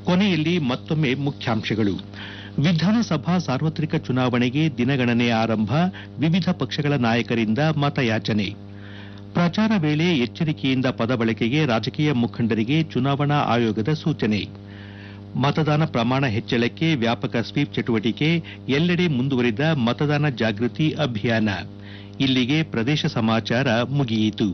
ಕೊನೆಯಲ್ಲಿ ಮತ್ತೊಮ್ಮೆ ಮುಖ್ಯಾಂಶಗಳು ವಿಧಾನಸಭಾ ಸಾರ್ವತ್ರಿಕ ಚುನಾವಣೆಗೆ ದಿನಗಣನೆ ಆರಂಭ ವಿವಿಧ ಪಕ್ಷಗಳ ನಾಯಕರಿಂದ ಮತಯಾಚನೆ ಪ್ರಚಾರ ವೇಳೆ ಎಚ್ಚರಿಕೆಯಿಂದ ಪದ ಬಳಕೆಗೆ ರಾಜಕೀಯ ಮುಖಂಡರಿಗೆ ಚುನಾವಣಾ ಆಯೋಗದ ಸೂಚನೆ ಮತದಾನ ಪ್ರಮಾಣ ಹೆಚ್ಚಳಕ್ಕೆ ವ್ಯಾಪಕ ಸ್ವೀಪ್ ಚಟುವಟಿಕೆ ಎಲ್ಲೆಡೆ ಮುಂದುವರಿದ ಮತದಾನ ಜಾಗೃತಿ ಅಭಿಯಾನ ಇಲ್ಲಿಗೆ ಪ್ರದೇಶ ಸಮಾಚಾರ ಮುಗಿಯಿತು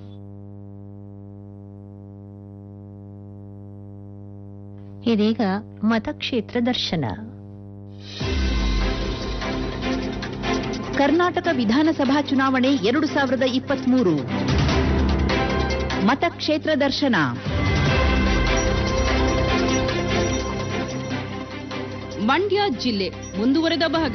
ಇದೀಗ ಮತಕ್ಷೇತ್ರ ದರ್ಶನ ಕರ್ನಾಟಕ ವಿಧಾನಸಭಾ ಚುನಾವಣೆ ಎರಡು ಸಾವಿರದ ಇಪ್ಪತ್ಮೂರು ಮತಕ್ಷೇತ್ರ ದರ್ಶನ ಮಂಡ್ಯ ಜಿಲ್ಲೆ ಮುಂದುವರೆದ ಭಾಗ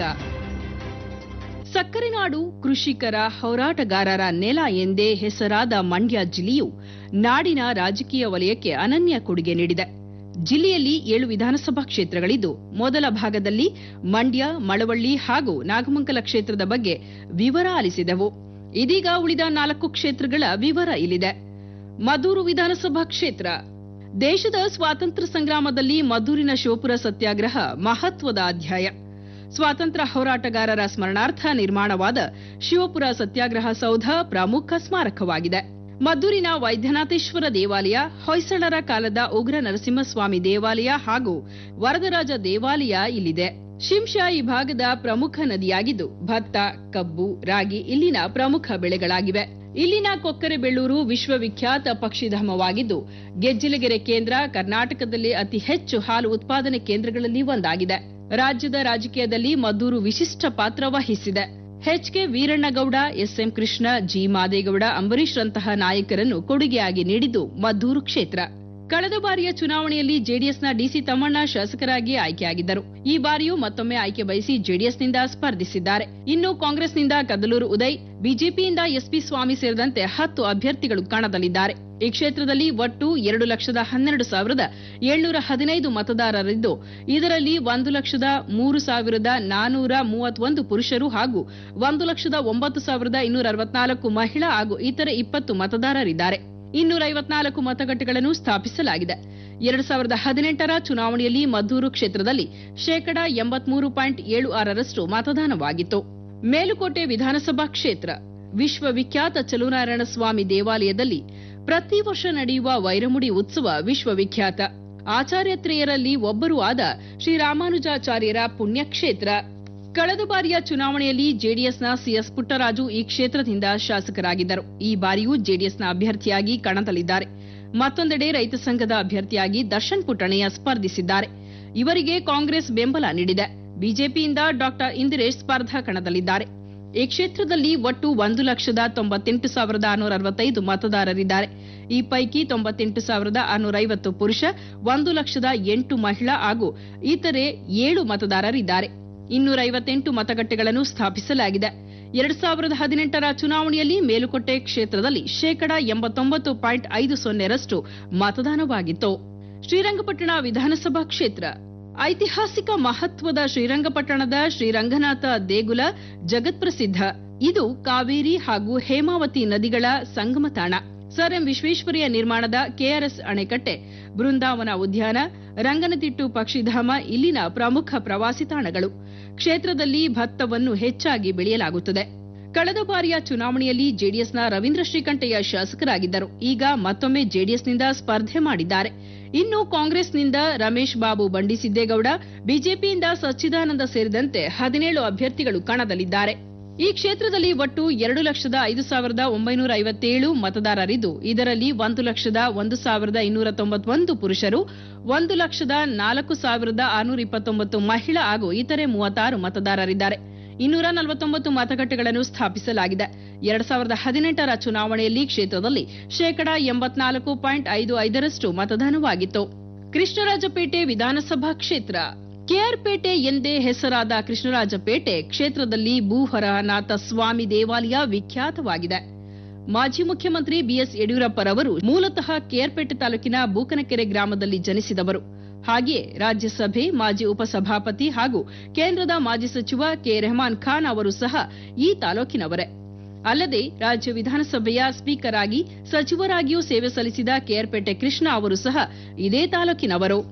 ಸಕ್ಕರೆ ನಾಡು ಕೃಷಿಕರ ಹೋರಾಟಗಾರರ ನೆಲ ಎಂದೇ ಹೆಸರಾದ ಮಂಡ್ಯ ಜಿಲ್ಲೆಯು ನಾಡಿನ ರಾಜಕೀಯ ವಲಯಕ್ಕೆ ಅನನ್ಯ ಕೊಡುಗೆ ನೀಡಿದೆ ಜಿಲ್ಲೆಯಲ್ಲಿ ಏಳು ವಿಧಾನಸಭಾ ಕ್ಷೇತ್ರಗಳಿದ್ದು ಮೊದಲ ಭಾಗದಲ್ಲಿ ಮಂಡ್ಯ ಮಳವಳ್ಳಿ ಹಾಗೂ ನಾಗಮಂಗಲ ಕ್ಷೇತ್ರದ ಬಗ್ಗೆ ವಿವರ ಆಲಿಸಿದೆವು ಇದೀಗ ಉಳಿದ ನಾಲ್ಕು ಕ್ಷೇತ್ರಗಳ ವಿವರ ಇಲ್ಲಿದೆ ಮದೂರು ವಿಧಾನಸಭಾ ಕ್ಷೇತ್ರ ದೇಶದ ಸ್ವಾತಂತ್ರ್ಯ ಸಂಗ್ರಾಮದಲ್ಲಿ ಮದ್ದೂರಿನ ಶಿವಪುರ ಸತ್ಯಾಗ್ರಹ ಮಹತ್ವದ ಅಧ್ಯಾಯ ಸ್ವಾತಂತ್ರ್ಯ ಹೋರಾಟಗಾರರ ಸ್ಮರಣಾರ್ಥ ನಿರ್ಮಾಣವಾದ ಶಿವಪುರ ಸತ್ಯಾಗ್ರಹ ಸೌಧ ಪ್ರಮುಖ ಸ್ಮಾರಕವಾಗಿದೆ ಮದ್ದೂರಿನ ವೈದ್ಯನಾಥೇಶ್ವರ ದೇವಾಲಯ ಹೊಯ್ಸಳರ ಕಾಲದ ಉಗ್ರ ನರಸಿಂಹಸ್ವಾಮಿ ದೇವಾಲಯ ಹಾಗೂ ವರದರಾಜ ದೇವಾಲಯ ಇಲ್ಲಿದೆ ಶಿಂಷಾ ಈ ಭಾಗದ ಪ್ರಮುಖ ನದಿಯಾಗಿದ್ದು ಭತ್ತ ಕಬ್ಬು ರಾಗಿ ಇಲ್ಲಿನ ಪ್ರಮುಖ ಬೆಳೆಗಳಾಗಿವೆ ಇಲ್ಲಿನ ಕೊಕ್ಕರೆಬೆಳ್ಳೂರು ವಿಶ್ವವಿಖ್ಯಾತ ಪಕ್ಷಿಧಾಮವಾಗಿದ್ದು ಗೆಜ್ಜಲಗೆರೆ ಕೇಂದ್ರ ಕರ್ನಾಟಕದಲ್ಲಿ ಅತಿ ಹೆಚ್ಚು ಹಾಲು ಉತ್ಪಾದನೆ ಕೇಂದ್ರಗಳಲ್ಲಿ ಒಂದಾಗಿದೆ ರಾಜ್ಯದ ರಾಜಕೀಯದಲ್ಲಿ ಮದ್ದೂರು ವಿಶಿಷ್ಟ ಪಾತ್ರ ವಹಿಸಿದೆ HK Veerannagowda SM Krishna G Madegowda Ambareesh ರಂತಹ ನಾಯಕರನ್ನು ಕೊಡುಗೆಯಾಗಿ ನೀಡಿದ್ದು ಮದ್ದೂರು ಕ್ಷೇತ್ರ ಕಳೆದ ಬಾರಿಯ ಚುನಾವಣೆಯಲ್ಲಿ ಜೆಡಿಎಸ್ನ ಡಿಸಿ ತಮ್ಮಣ್ಣ ಶಾಸಕರಾಗಿ ಆಯ್ಕೆಯಾಗಿದ್ದರು ಈ ಬಾರಿಯೂ ಮತ್ತೊಮ್ಮೆ ಆಯ್ಕೆ ಬಯಸಿ ಜೆಡಿಎಸ್ನಿಂದ ಸ್ಪರ್ಧಿಸಿದ್ದಾರೆ ಇನ್ನು ಕಾಂಗ್ರೆಸ್ನಿಂದ ಕದಲೂರು ಉದಯ್ ಬಿಜೆಪಿಯಿಂದ ಎಸ್ಪಿ ಸ್ವಾಮಿ ಸೇರಿದಂತೆ ಹತ್ತು ಅಭ್ಯರ್ಥಿಗಳು ಕಣದಲ್ಲಿದ್ದಾರೆ ಈ ಕ್ಷೇತ್ರದಲ್ಲಿ ಒಟ್ಟು ಎರಡು ಲಕ್ಷದ ಹನ್ನೆರಡು ಸಾವಿರದ ಏಳ್ನೂರ ಹದಿನೈದು ಮತದಾರರಿದ್ದು ಇದರಲ್ಲಿ ಒಂದು ಲಕ್ಷದ ಮೂರು ಸಾವಿರದ ನಾನೂರ ಮೂವತ್ತೊಂದು ಪುರುಷರು ಹಾಗೂ ಒಂದು ಲಕ್ಷದ ಒಂಬತ್ತು ಸಾವಿರದ ಇನ್ನೂರ ಅರವತ್ನಾಲ್ಕು ಮಹಿಳಾ ಹಾಗೂ ಇತರೆ ಇಪ್ಪತ್ತು ಮತದಾರರಿದ್ದಾರೆ ಇನ್ನೂರ ಐವತ್ನಾಲ್ಕು ಮತಗಟ್ಟೆಗಳನ್ನು ಸ್ಥಾಪಿಸಲಾಗಿದೆ ಎರಡು ಸಾವಿರದ ಹದಿನೆಂಟರ ಚುನಾವಣೆಯಲ್ಲಿ ಮದ್ದೂರು ಕ್ಷೇತ್ರದಲ್ಲಿ ಶೇಕಡಾ ಎಂಬತ್ಮೂರು ಪಾಯಿಂಟ್ ಏಳು ಆರರಷ್ಟು ಮತದಾನವಾಗಿತ್ತು ಮೇಲುಕೋಟೆ ವಿಧಾನಸಭಾ ಕ್ಷೇತ್ರ ವಿಶ್ವವಿಖ್ಯಾತ ಚಲುನಾರಾಯಣ ಸ್ವಾಮಿ ದೇವಾಲಯದಲ್ಲಿ ಪ್ರತಿ ವರ್ಷ ನಡೆಯುವ ವೈರಮುಡಿ ಉತ್ಸವ ವಿಶ್ವವಿಖ್ಯಾತ ಆಚಾರ್ಯತ್ರೆಯರಲ್ಲಿ ಒಬ್ಬರೂ ಆದ ಶ್ರೀರಾಮಾನುಜಾಚಾರ್ಯರ ಪುಣ್ಯಕ್ಷೇತ್ರ ಕಳೆದ ಬಾರಿಯ ಚುನಾವಣೆಯಲ್ಲಿ ಜೆಡಿಎಸ್ನ ಸಿಎಸ್ ಪುಟ್ಟರಾಜು ಈ ಕ್ಷೇತ್ರದಿಂದ ಶಾಸಕರಾಗಿದ್ದರು ಈ ಬಾರಿಯೂ ಜೆಡಿಎಸ್ನ ಅಭ್ಯರ್ಥಿಯಾಗಿ ಕಣದಲ್ಲಿದ್ದಾರೆ ಮತ್ತೊಂದೆಡೆ ರೈತ ಸಂಘದ ಅಭ್ಯರ್ಥಿಯಾಗಿ ದರ್ಶನ್ ಪುಟ್ಟಣಯ್ಯ ಸ್ಪರ್ಧಿಸಿದ್ದಾರೆ ಇವರಿಗೆ ಕಾಂಗ್ರೆಸ್ ಬೆಂಬಲ ನೀಡಿದೆ ಬಿಜೆಪಿಯಿಂದ ಡಾಕ್ಟರ್ ಇಂದಿರೇಶ್ ಸ್ಪರ್ಧಾ ಕಣದಲ್ಲಿದ್ದಾರೆ ಈ ಕ್ಷೇತ್ರದಲ್ಲಿ ಒಟ್ಟು ಒಂದು ಲಕ್ಷದ ತೊಂಬತ್ತೆಂಟು ಸಾವಿರದ ಆರುನೂರ ಅರವತ್ತೈದು ಮತದಾರರಿದ್ದಾರೆ ಈ ಪೈಕಿ ತೊಂಬತ್ತೆಂಟು ಸಾವಿರದ ಆರುನೂರ ಐವತ್ತು ಪುರುಷ ಒಂದು ಲಕ್ಷದ ಎಂಟು ಮಹಿಳಾ ಹಾಗೂ ಇತರೆ ಏಳು ಮತದಾರರಿದ್ದಾರೆ ಇನ್ನೂರ ಐವತ್ತೆಂಟು ಮತಗಟ್ಟೆಗಳನ್ನು ಸ್ಥಾಪಿಸಲಾಗಿದೆ ಎರಡ್ ಸಾವಿರದ ಹದಿನೆಂಟರ ಚುನಾವಣೆಯಲ್ಲಿ ಮೇಲುಕೋಟೆ ಕ್ಷೇತ್ರದಲ್ಲಿ ಶೇಕಡಾ ಎಂಬತ್ತೊಂಬತ್ತು ಪಾಯಿಂಟ್ ಐದು ಸೊನ್ನೆರಷ್ಟು ಮತದಾನವಾಗಿತ್ತು ಶ್ರೀರಂಗಪಟ್ಟಣ ವಿಧಾನಸಭಾ ಕ್ಷೇತ್ರ ಐತಿಹಾಸಿಕ ಮಹತ್ವದ ಶ್ರೀರಂಗಪಟ್ಟಣದ ಶ್ರೀರಂಗನಾಥ ದೇಗುಲ ಜಗತ್ಪ್ರಸಿದ್ಧ ಇದು ಕಾವೇರಿ ಹಾಗೂ ಹೇಮಾವತಿ ನದಿಗಳ ಸಂಗಮ ತಾಣ ಸರ್ ಎಂ ವಿಶ್ವೇಶ್ವರಯ್ಯ ನಿರ್ಮಾಣದ ಕೆಆರ್ಎಸ್ ಅಣೆಕಟ್ಟೆ ಬೃಂದಾವನ ಉದ್ಯಾನ ರಂಗನತಿಟ್ಟು ಪಕ್ಷಿಧಾಮ ಇಲ್ಲಿನ ಪ್ರಮುಖ ಪ್ರವಾಸಿ ತಾಣಗಳು ಕ್ಷೇತ್ರದಲ್ಲಿ ಭತ್ತವನ್ನು ಹೆಚ್ಚಾಗಿ ಬೆಳೆಯಲಾಗುತ್ತದೆ ಕಳೆದ ಬಾರಿಯ ಚುನಾವಣೆಯಲ್ಲಿ ಜೆಡಿಎಸ್ನ ರವೀಂದ್ರ ಶ್ರೀಕಂಠಯ್ಯ ಶಾಸಕರಾಗಿದ್ದರು ಈಗ ಮತ್ತೊಮ್ಮೆ ಜೆಡಿಎಸ್ನಿಂದ ಸ್ಪರ್ಧೆ ಮಾಡಿದ್ದಾರೆ ಇನ್ನು ಕಾಂಗ್ರೆಸ್ನಿಂದ ರಮೇಶ್ ಬಾಬು ಬಂಡಿಸಿದ್ದೇಗೌಡ ಬಿಜೆಪಿಯಿಂದ ಸಚ್ಚಿದಾನಂದ ಸೇರಿದಂತೆ ಹದಿನೇಳು ಅಭ್ಯರ್ಥಿಗಳು ಕಣದಲ್ಲಿದ್ದಾರೆ ಈ ಕ್ಷೇತ್ರದಲ್ಲಿ ಒಟ್ಟು ಎರಡು ಲಕ್ಷದ ಐದು ಸಾವಿರದ ಒಂಬೈನೂರ ಐವತ್ತೇಳು ಮತದಾರರಿದ್ದು ಇದರಲ್ಲಿ ಒಂದು ಲಕ್ಷದ ಒಂದು ಸಾವಿರದ ಇನ್ನೂರ ತೊಂಬತ್ತೊಂದು ಪುರುಷರು ಒಂದು ಲಕ್ಷದ ನಾಲ್ಕು ಸಾವಿರದ ಆರುನೂರ ಇಪ್ಪತ್ತೊಂಬತ್ತು ಮಹಿಳಾ ಹಾಗೂ ಇತರೆ ಮೂವತ್ತಾರು ಮತದಾರರಿದ್ದಾರೆ ಇನ್ನೂರ ನಲವತ್ತೊಂಬತ್ತು ಮತಗಟ್ಟೆಗಳನ್ನು ಸ್ಥಾಪಿಸಲಾಗಿದೆ ಎರಡ್ ಸಾವಿರದ ಹದಿನೆಂಟರ ಚುನಾವಣೆಯಲ್ಲಿ ಕ್ಷೇತ್ರದಲ್ಲಿ ಶೇಕಡಾ ಎಂಬತ್ನಾಲ್ಕು ಪಾಯಿಂಟ್ ಐದು ಐದರಷ್ಟು ಮತದಾನವಾಗಿತ್ತು ಕೃಷ್ಣರಾಜಪೇಟೆ ವಿಧಾನಸಭಾ ಕ್ಷೇತ್ರ ಕೆಆರ್ಪೇಟೆ ಎಂದೇ ಹೆಸರಾದ ಕೃಷ್ಣರಾಜಪೇಟೆ ಕ್ಷೇತ್ರದಲ್ಲಿ ಭೂಹರನಾಥ ಸ್ವಾಮಿ ದೇವಾಲಯ ವಿಖ್ಯಾತವಾಗಿದೆ ಮಾಜಿ ಮುಖ್ಯಮಂತ್ರಿ ಬಿಎಸ್ ಯಡಿಯೂರಪ್ಪರವರು ಮೂಲತಃ ಕೆಆರ್ಪೇಟೆ ತಾಲೂಕಿನ ಬೂಕನಕೆರೆ ಗ್ರಾಮದಲ್ಲಿ ಜನಿಸಿದವರು ಹಾಗೆಯೇ ರಾಜ್ಯಸಭೆ ಮಾಜಿ ಉಪಸಭಾಪತಿ ಹಾಗೂ ಕೇಂದ್ರದ ಮಾಜಿ ಸಚಿವ ಕೆ ರೆಹಮಾನ್ ಖಾನ್ ಅವರು ಸಹ ಈ ತಾಲೂಕಿನವರೇ ಅಲ್ಲದೆ ರಾಜ್ಯ ವಿಧಾನಸಭೆಯ ಸ್ಪೀಕರ್ ಆಗಿ ಸಚಿವರಾಗಿಯೂ ಸೇವೆ ಸಲ್ಲಿಸಿದ ಕೆಆರ್ಪೇಟೆ ಕೃಷ್ಣ ಅವರು ಸಹ ಇದೇ ತಾಲೂಕಿನವರು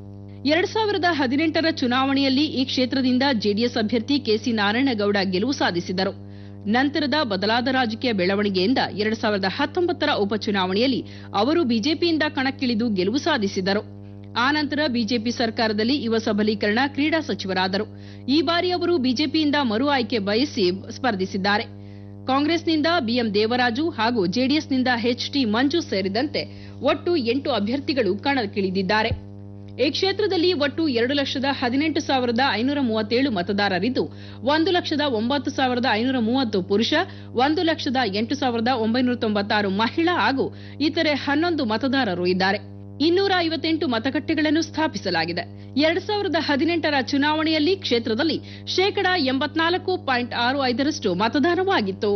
ಎರಡ್ ಸಾವಿರದ ಹದಿನೆಂಟರ ಚುನಾವಣೆಯಲ್ಲಿ ಈ ಕ್ಷೇತ್ರದಿಂದ ಜೆಡಿಎಸ್ ಅಭ್ಯರ್ಥಿ ಕೆಸಿ ನಾರಾಯಣಗೌಡ ಗೆಲುವು ಸಾಧಿಸಿದರು ನಂತರದ ಬದಲಾದ ರಾಜಕೀಯ ಬೆಳವಣಿಗೆಯಿಂದ ಎರಡ್ ಸಾವಿರದ ಹತ್ತೊಂಬತ್ತರ ಉಪಚುನಾವಣೆಯಲ್ಲಿ ಅವರು ಬಿಜೆಪಿಯಿಂದ ಕಣಕ್ಕಿಳಿದು ಗೆಲುವು ಸಾಧಿಸಿದರು ಆನಂತರ ಬಿಜೆಪಿ ಸರ್ಕಾರದಲ್ಲಿ ಯುವ ಸಬಲೀಕರಣ ಕ್ರೀಡಾ ಸಚಿವರಾದರು ಈ ಬಾರಿ ಅವರು ಬಿಜೆಪಿಯಿಂದ ಮರು ಆಯ್ಕೆ ಬಯಸಿ ಸ್ಪರ್ಧಿಸಿದ್ದಾರೆ ಕಾಂಗ್ರೆಸ್ನಿಂದ ಬಿಎಂ ದೇವರಾಜು ಹಾಗೂ ಜೆಡಿಎಸ್ನಿಂದ ಎಚ್ಟಿ ಮಂಜು ಸೇರಿದಂತೆ ಒಟ್ಟು ಎಂಟು ಅಭ್ಯರ್ಥಿಗಳು ಕಣಕ್ಕಿಳಿದಿದ್ದಾರೆ ಈ ಕ್ಷೇತ್ರದಲ್ಲಿ ಒಟ್ಟು ಎರಡು ಲಕ್ಷದ ಹದಿನೆಂಟು ಸಾವಿರದ ಐನೂರ ಮೂವತ್ತೇಳು ಮತದಾರರಿದ್ದು ಒಂದು ಲಕ್ಷದ ಒಂಬತ್ತು ಸಾವಿರದ ಐನೂರ ಮೂವತ್ತು ಪುರುಷ ಒಂದು ಲಕ್ಷದ ಎಂಟು ಸಾವಿರದ ಒಂಬೈನೂರ ತೊಂಬತ್ತಾರು ಮಹಿಳಾ ಹಾಗೂ ಇತರೆ ಹನ್ನೊಂದು ಮತದಾರರು ಇದ್ದಾರೆ ಇನ್ನೂರ ಐವತ್ತೆಂಟು ಮತಗಟ್ಟೆಗಳನ್ನು ಸ್ಥಾಪಿಸಲಾಗಿದೆ ಎರಡ್ ಸಾವಿರದ ಹದಿನೆಂಟರ ಚುನಾವಣೆಯಲ್ಲಿ ಕ್ಷೇತ್ರದಲ್ಲಿ ಶೇಕಡಾ ಎಂಬತ್ನಾಲ್ಕು ಪಾಯಿಂಟ್ ಆರು ಐದರಷ್ಟು ಮತದಾನವಾಗಿತ್ತು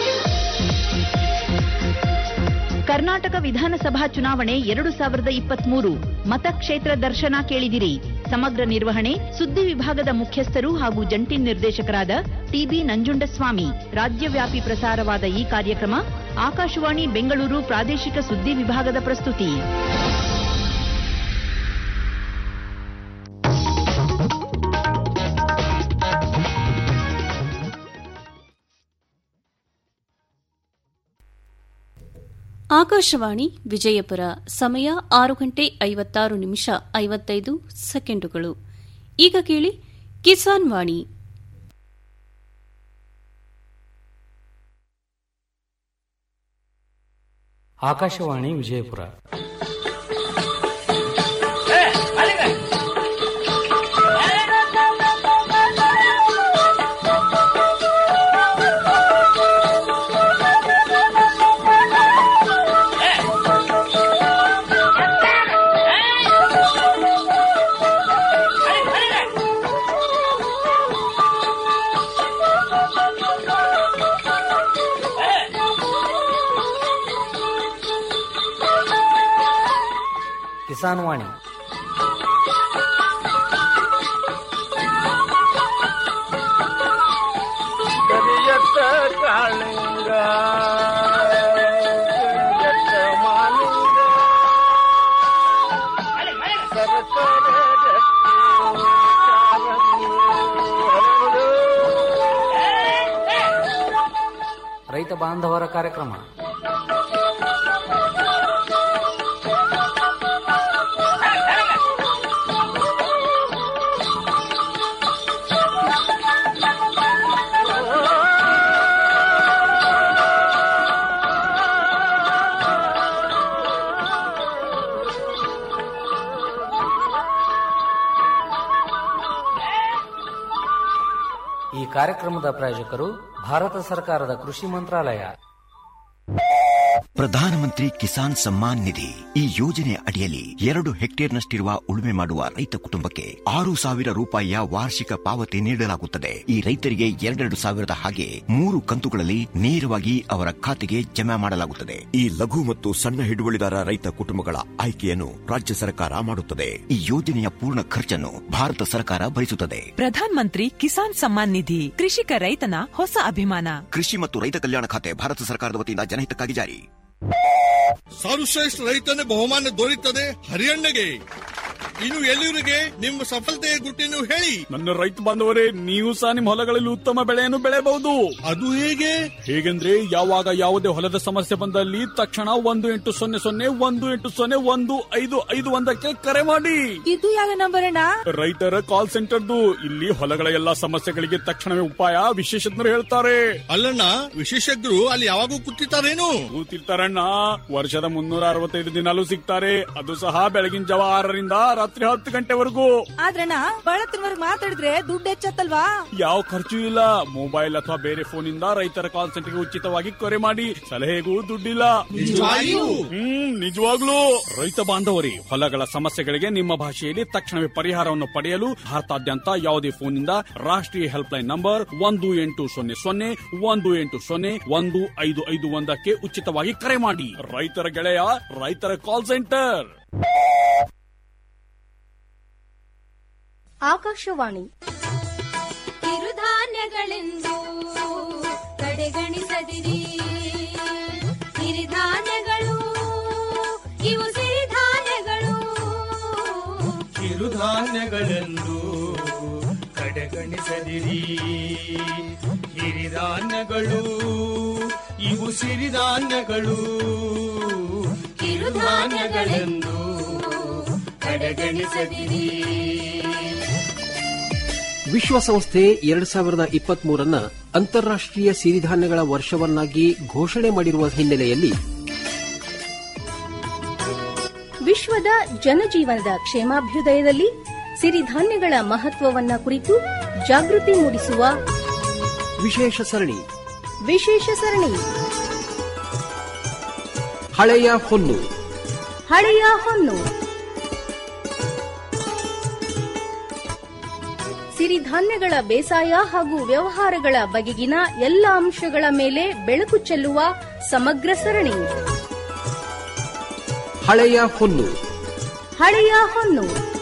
ಕರ್ನಾಟಕ ವಿಧಾನಸಭಾ ಚುನಾವಣೆ ಎರಡು ಸಾವಿರದ ಇಪ್ಪತ್ಮೂರು ಮತಕ್ಷೇತ್ರ ದರ್ಶನ ಕೇಳಿದಿರಿ ಸಮಗ್ರ ನಿರ್ವಹಣೆ ಸುದ್ದಿ ವಿಭಾಗದ ಮುಖ್ಯಸ್ಥರು ಹಾಗೂ ಜಂಟಿ ನಿರ್ದೇಶಕರಾದ ಟಿಬಿ ನಂಜುಂಡಸ್ವಾಮಿ ರಾಜ್ಯವ್ಯಾಪಿ ಪ್ರಸಾರವಾದ ಈ ಕಾರ್ಯಕ್ರಮ ಆಕಾಶವಾಣಿ ಬೆಂಗಳೂರು ಪ್ರಾದೇಶಿಕ ಸುದ್ದಿ ವಿಭಾಗದ ಪ್ರಸ್ತುತಿ ಆಕಾಶವಾಣಿ ವಿಜಯಪುರ ಸಮಯ ಆರು ಗಂಟೆ ಐವತ್ತಾರು ನಿಮಿಷ ಐವತ್ತೈದು ಸೆಕೆಂಡುಗಳು ಈಗ ಕೇಳಿ ಕಿಸಾನ್ ವಾಣಿ ಆಕಾಶವಾಣಿ ವಿಜಯಪುರ ಕಿಸಾನ್ ವಾಣಿ ಕರಿಯತ್ತ ಕಾಳಿಂಗ ಕರಿಯತ್ತ ಮಾಲಿಂಗ ಸರಕಾರ ರೈತ ಬಾಂಧವರ ಕಾರ್ಯಕ್ರಮ ಈ ಕಾರ್ಯಕ್ರಮದ ಪ್ರಾಯೋಜಕರು ಭಾರತ ಸರ್ಕಾರದ ಕೃಷಿ ಮಂತ್ರಾಲಯ ಪ್ರಧಾನಮಂತ್ರಿ ಕಿಸಾನ್ ಸಮ್ಮಾನ್ ನಿಧಿ ಈ ಯೋಜನೆ ಅಡಿಯಲ್ಲಿ ಎರಡು ಹೆಕ್ಟೇರ್ನಷ್ಟಿರುವ ಉಳುಮೆ ಮಾಡುವ ರೈತ ಕುಟುಂಬಕ್ಕೆ ಆರು ಸಾವಿರ ರೂಪಾಯಿಯ ವಾರ್ಷಿಕ ಪಾವತಿ ನೀಡಲಾಗುತ್ತದೆ ಈ ರೈತರಿಗೆ ಎರಡೆರಡು ಸಾವಿರದ ಹಾಗೆ ಮೂರು ಕಂತುಗಳಲ್ಲಿ ನೇರವಾಗಿ ಅವರ ಖಾತೆಗೆ ಜಮಾ ಮಾಡಲಾಗುತ್ತದೆ ಈ ಲಘು ಮತ್ತು ಸಣ್ಣ ಹಿಡುವಳಿದಾರ ರೈತ ಕುಟುಂಬಗಳ ಆಯ್ಕೆಯನ್ನು ರಾಜ್ಯ ಸರ್ಕಾರ ಮಾಡುತ್ತದೆ ಈ ಯೋಜನೆಯ ಪೂರ್ಣ ಖರ್ಚನ್ನು ಭಾರತ ಸರ್ಕಾರ ಭರಿಸುತ್ತದೆ ಪ್ರಧಾನ್ ಮಂತ್ರಿ ಕಿಸಾನ್ ಸಮ್ಮಾನ್ ನಿಧಿ ಕೃಷಿಕ ರೈತನ ಹೊಸ ಅಭಿಮಾನ ಕೃಷಿ ಮತ್ತು ರೈತ ಕಲ್ಯಾಣ ಖಾತೆ ಭಾರತ ಸರ್ಕಾರದ ವತಿಯಿಂದ ಜನಹಿತಕ್ಕಾಗಿ ಜಾರಿ ಸರ್ವಶ್ರೇಷ್ಠ ರೈತನ ಬಹುಮಾನ ದೊರೆಯುತ್ತದೆ ಹರಿಯಣ್ಣಗೆ ಇನ್ನು ಎಲ್ಲರಿಗೆ ನಿಮ್ಮ ಸಫಲತೆಯ ಗುಟ್ಟಿನ ಹೇಳಿ ನನ್ನ ರೈತ ಬಾಂಧವರೇ ನೀವು ಸಹ ನಿಮ್ಮ ಹೊಲಗಳಲ್ಲಿ ಉತ್ತಮ ಬೆಳೆಯನ್ನು ಬೆಳೆಯಬಹುದು ಅದು ಹೇಗೆ ಹೇಗೆಂದ್ರೆ ಯಾವಾಗ ಯಾವುದೇ ಹೊಲದ ಸಮಸ್ಯೆ ಬಂದಲ್ಲಿ ತಕ್ಷಣ ಒಂದು ಎಂಟು ಸೊನ್ನೆ ಸೊನ್ನೆ ಒಂದು ಎಂಟು ಸೊನ್ನೆ ಒಂದು ಐದು ಐದು ಒಂದಕ್ಕೆ ಕರೆ ಮಾಡಿ ಇದು ಯಾವ ನಂಬರ್ ಅಣ್ಣ ರೈತರ ಕಾಲ್ ಸೆಂಟರ್ದು ಇಲ್ಲಿ ಹೊಲಗಳ ಎಲ್ಲಾ ಸಮಸ್ಯೆಗಳಿಗೆ ತಕ್ಷಣವೇ ಉಪಾಯ ವಿಶೇಷಜ್ಞರು ಹೇಳ್ತಾರೆ ಅಲ್ಲಣ್ಣ ವಿಶೇಷಜ್ಞರು ಅಲ್ಲಿ ಯಾವಾಗೂ ಕೂತಿರ್ತಾರೇನು ಕೂತಿರ್ತಾರಣ್ಣ ವರ್ಷದ ಮುನ್ನೂರ ಅರವತ್ತೈದು ದಿನಾಲೂ ಸಿಗ್ತಾರೆ ಅದು ಸಹ ಬೆಳಗಿನ ಜಾವ ಆರರಿಂದ ರಾತ್ರಿ ಹತ್ತು ಗಂಟೆವರೆಗೂ ಆದ್ರಣ್ಣ ಬಳತ್ತಿನವರೆಗೆ ಮಾತಾಡಿದ್ರೆ ದುಡ್ಡು ಹೆಚ್ಚತ್ತಲ್ವಾ ಯಾವ ಖರ್ಚು ಇಲ್ಲ ಮೊಬೈಲ್ ಅಥವಾ ಬೇರೆ ಫೋನ್ ಇಂದ ರೈತರ ಕಾಲ್ ಸೆಂಟರ್ಗೆ ಉಚಿತವಾಗಿ ಕರೆ ಮಾಡಿ ಸಲಹೆಗೂ ದುಡ್ಡಿಲ್ಲ ನಿಜವಾಗಿಯೂ? ಹ್ಮ್ ನಿಜವಾಗ್ಲೂ ರೈತ ಬಾಂಧವರೇ ಹೊಲಗಳ ಸಮಸ್ಯೆಗಳಿಗೆ ನಿಮ್ಮ ಭಾಷೆಯಲ್ಲಿ ತಕ್ಷಣವೇ ಪರಿಹಾರವನ್ನು ಪಡೆಯಲು ಭಾರತಾದ್ಯಂತ ಯಾವುದೇ ಫೋನ್ನಿಂದ ರಾಷ್ಟ್ರೀಯ ಹೆಲ್ಪ್ ಲೈನ್ ನಂಬರ್ ಒಂದು ಎಂಟು ಸೊನ್ನೆ ಸೊನ್ನೆ ಒಂದು ಎಂಟು ಸೊನ್ನೆ ಒಂದು ಐದು ಐದು ಒಂದಕ್ಕೆ ಉಚಿತವಾಗಿ ಕರೆ ಮಾಡಿ ರೈತರ ಗೆಳೆಯ ರೈತರ ಕಾಲ್ ಸೆಂಟರ್ ಆಕಾಶವಾಣಿ ಕಿರುಧಾನ್ಯಗಳೆಂದು ಕಡೆಗಣಿಸದಿರಿ ಸಿರಿಧಾನ್ಯಗಳು ಇವು ಸಿರಿಧಾನ್ಯಗಳು ಕಿರುಧಾನ್ಯ ಸಿರಿಧಾನ್ಯಗಳೆಂದು ಕಡೆಗಣಿಸದಿರಿ ಹಿರಿಧಾನ್ಯಗಳು ಇವು ಸಿರಿಧಾನ್ಯಗಳು ಕಿರುಧಾನ್ಯಗಳೆಂದು ಕಡೆಗಣಿಸದಿರಿ ವಿಶ್ವಸಂಸ್ಥೆ ಎರಡ್ ಸಾವಿರದ ಇಪ್ಪತ್ತ್ ಮೂರನ್ನ ಅಂತಾರಾಷ್ಟೀಯ ಸಿರಿಧಾನ್ಯಗಳ ವರ್ಷವನ್ನಾಗಿ ಘೋಷಣೆ ಮಾಡಿರುವ ಹಿನ್ನೆಲೆಯಲ್ಲಿ ವಿಶ್ವದ ಜನಜೀವನದ ಕ್ಷೇಮಾಭ್ಯುದಯದಲ್ಲಿ ಸಿರಿಧಾನ್ಯಗಳ ಮಹತ್ವವನ್ನ ಕುರಿತು ಜಾಗೃತಿ ಮೂಡಿಸುವ ವಿಶೇಷ ಸರಣಿ ವಿಶೇಷ ಸರಣಿ ಹಳೆಯ ಹೊನ್ನು ಹಳೆಯ ಹೊನ್ನು ಸಿರಿಧಾನ್ಯಗಳ ಬೇಸಾಯ ಹಾಗೂ ವ್ಯವಹಾರಗಳ ಬಗೆಗಿನ ಎಲ್ಲ ಅಂಶಗಳ ಮೇಲೆ ಬೆಳಕು ಚೆಲ್ಲುವ ಸಮಗ್ರ ಸರಣಿ ಹಳೆಯ ಹೊನ್ನು ಹಳೆಯ ಹೊನ್ನು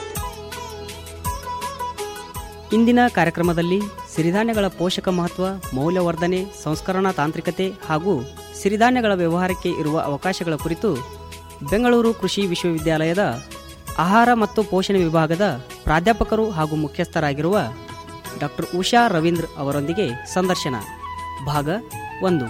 ಇಂದಿನ ಕಾರ್ಯಕ್ರಮದಲ್ಲಿ ಸಿರಿಧಾನ್ಯಗಳ ಪೋಷಕ ಮಹತ್ವ ಮೌಲ್ಯವರ್ಧನೆ ಸಂಸ್ಕರಣಾ ತಾಂತ್ರಿಕತೆ ಹಾಗೂ ಸಿರಿಧಾನ್ಯಗಳ ವ್ಯವಹಾರಕ್ಕೆ ಇರುವ ಅವಕಾಶಗಳ ಕುರಿತು ಬೆಂಗಳೂರು ಕೃಷಿ ವಿಶ್ವವಿದ್ಯಾಲಯದ ಆಹಾರ ಮತ್ತು ಪೋಷಣೆ ವಿಭಾಗದ ಪ್ರಾಧ್ಯಾಪಕರು ಹಾಗೂ ಮುಖ್ಯಸ್ಥರಾಗಿರುವ ಡಾಕ್ಟರ್ ಉಷಾ ರವೀಂದ್ರ ಅವರೊಂದಿಗೆ ಸಂದರ್ಶನ ಭಾಗ ಒಂದು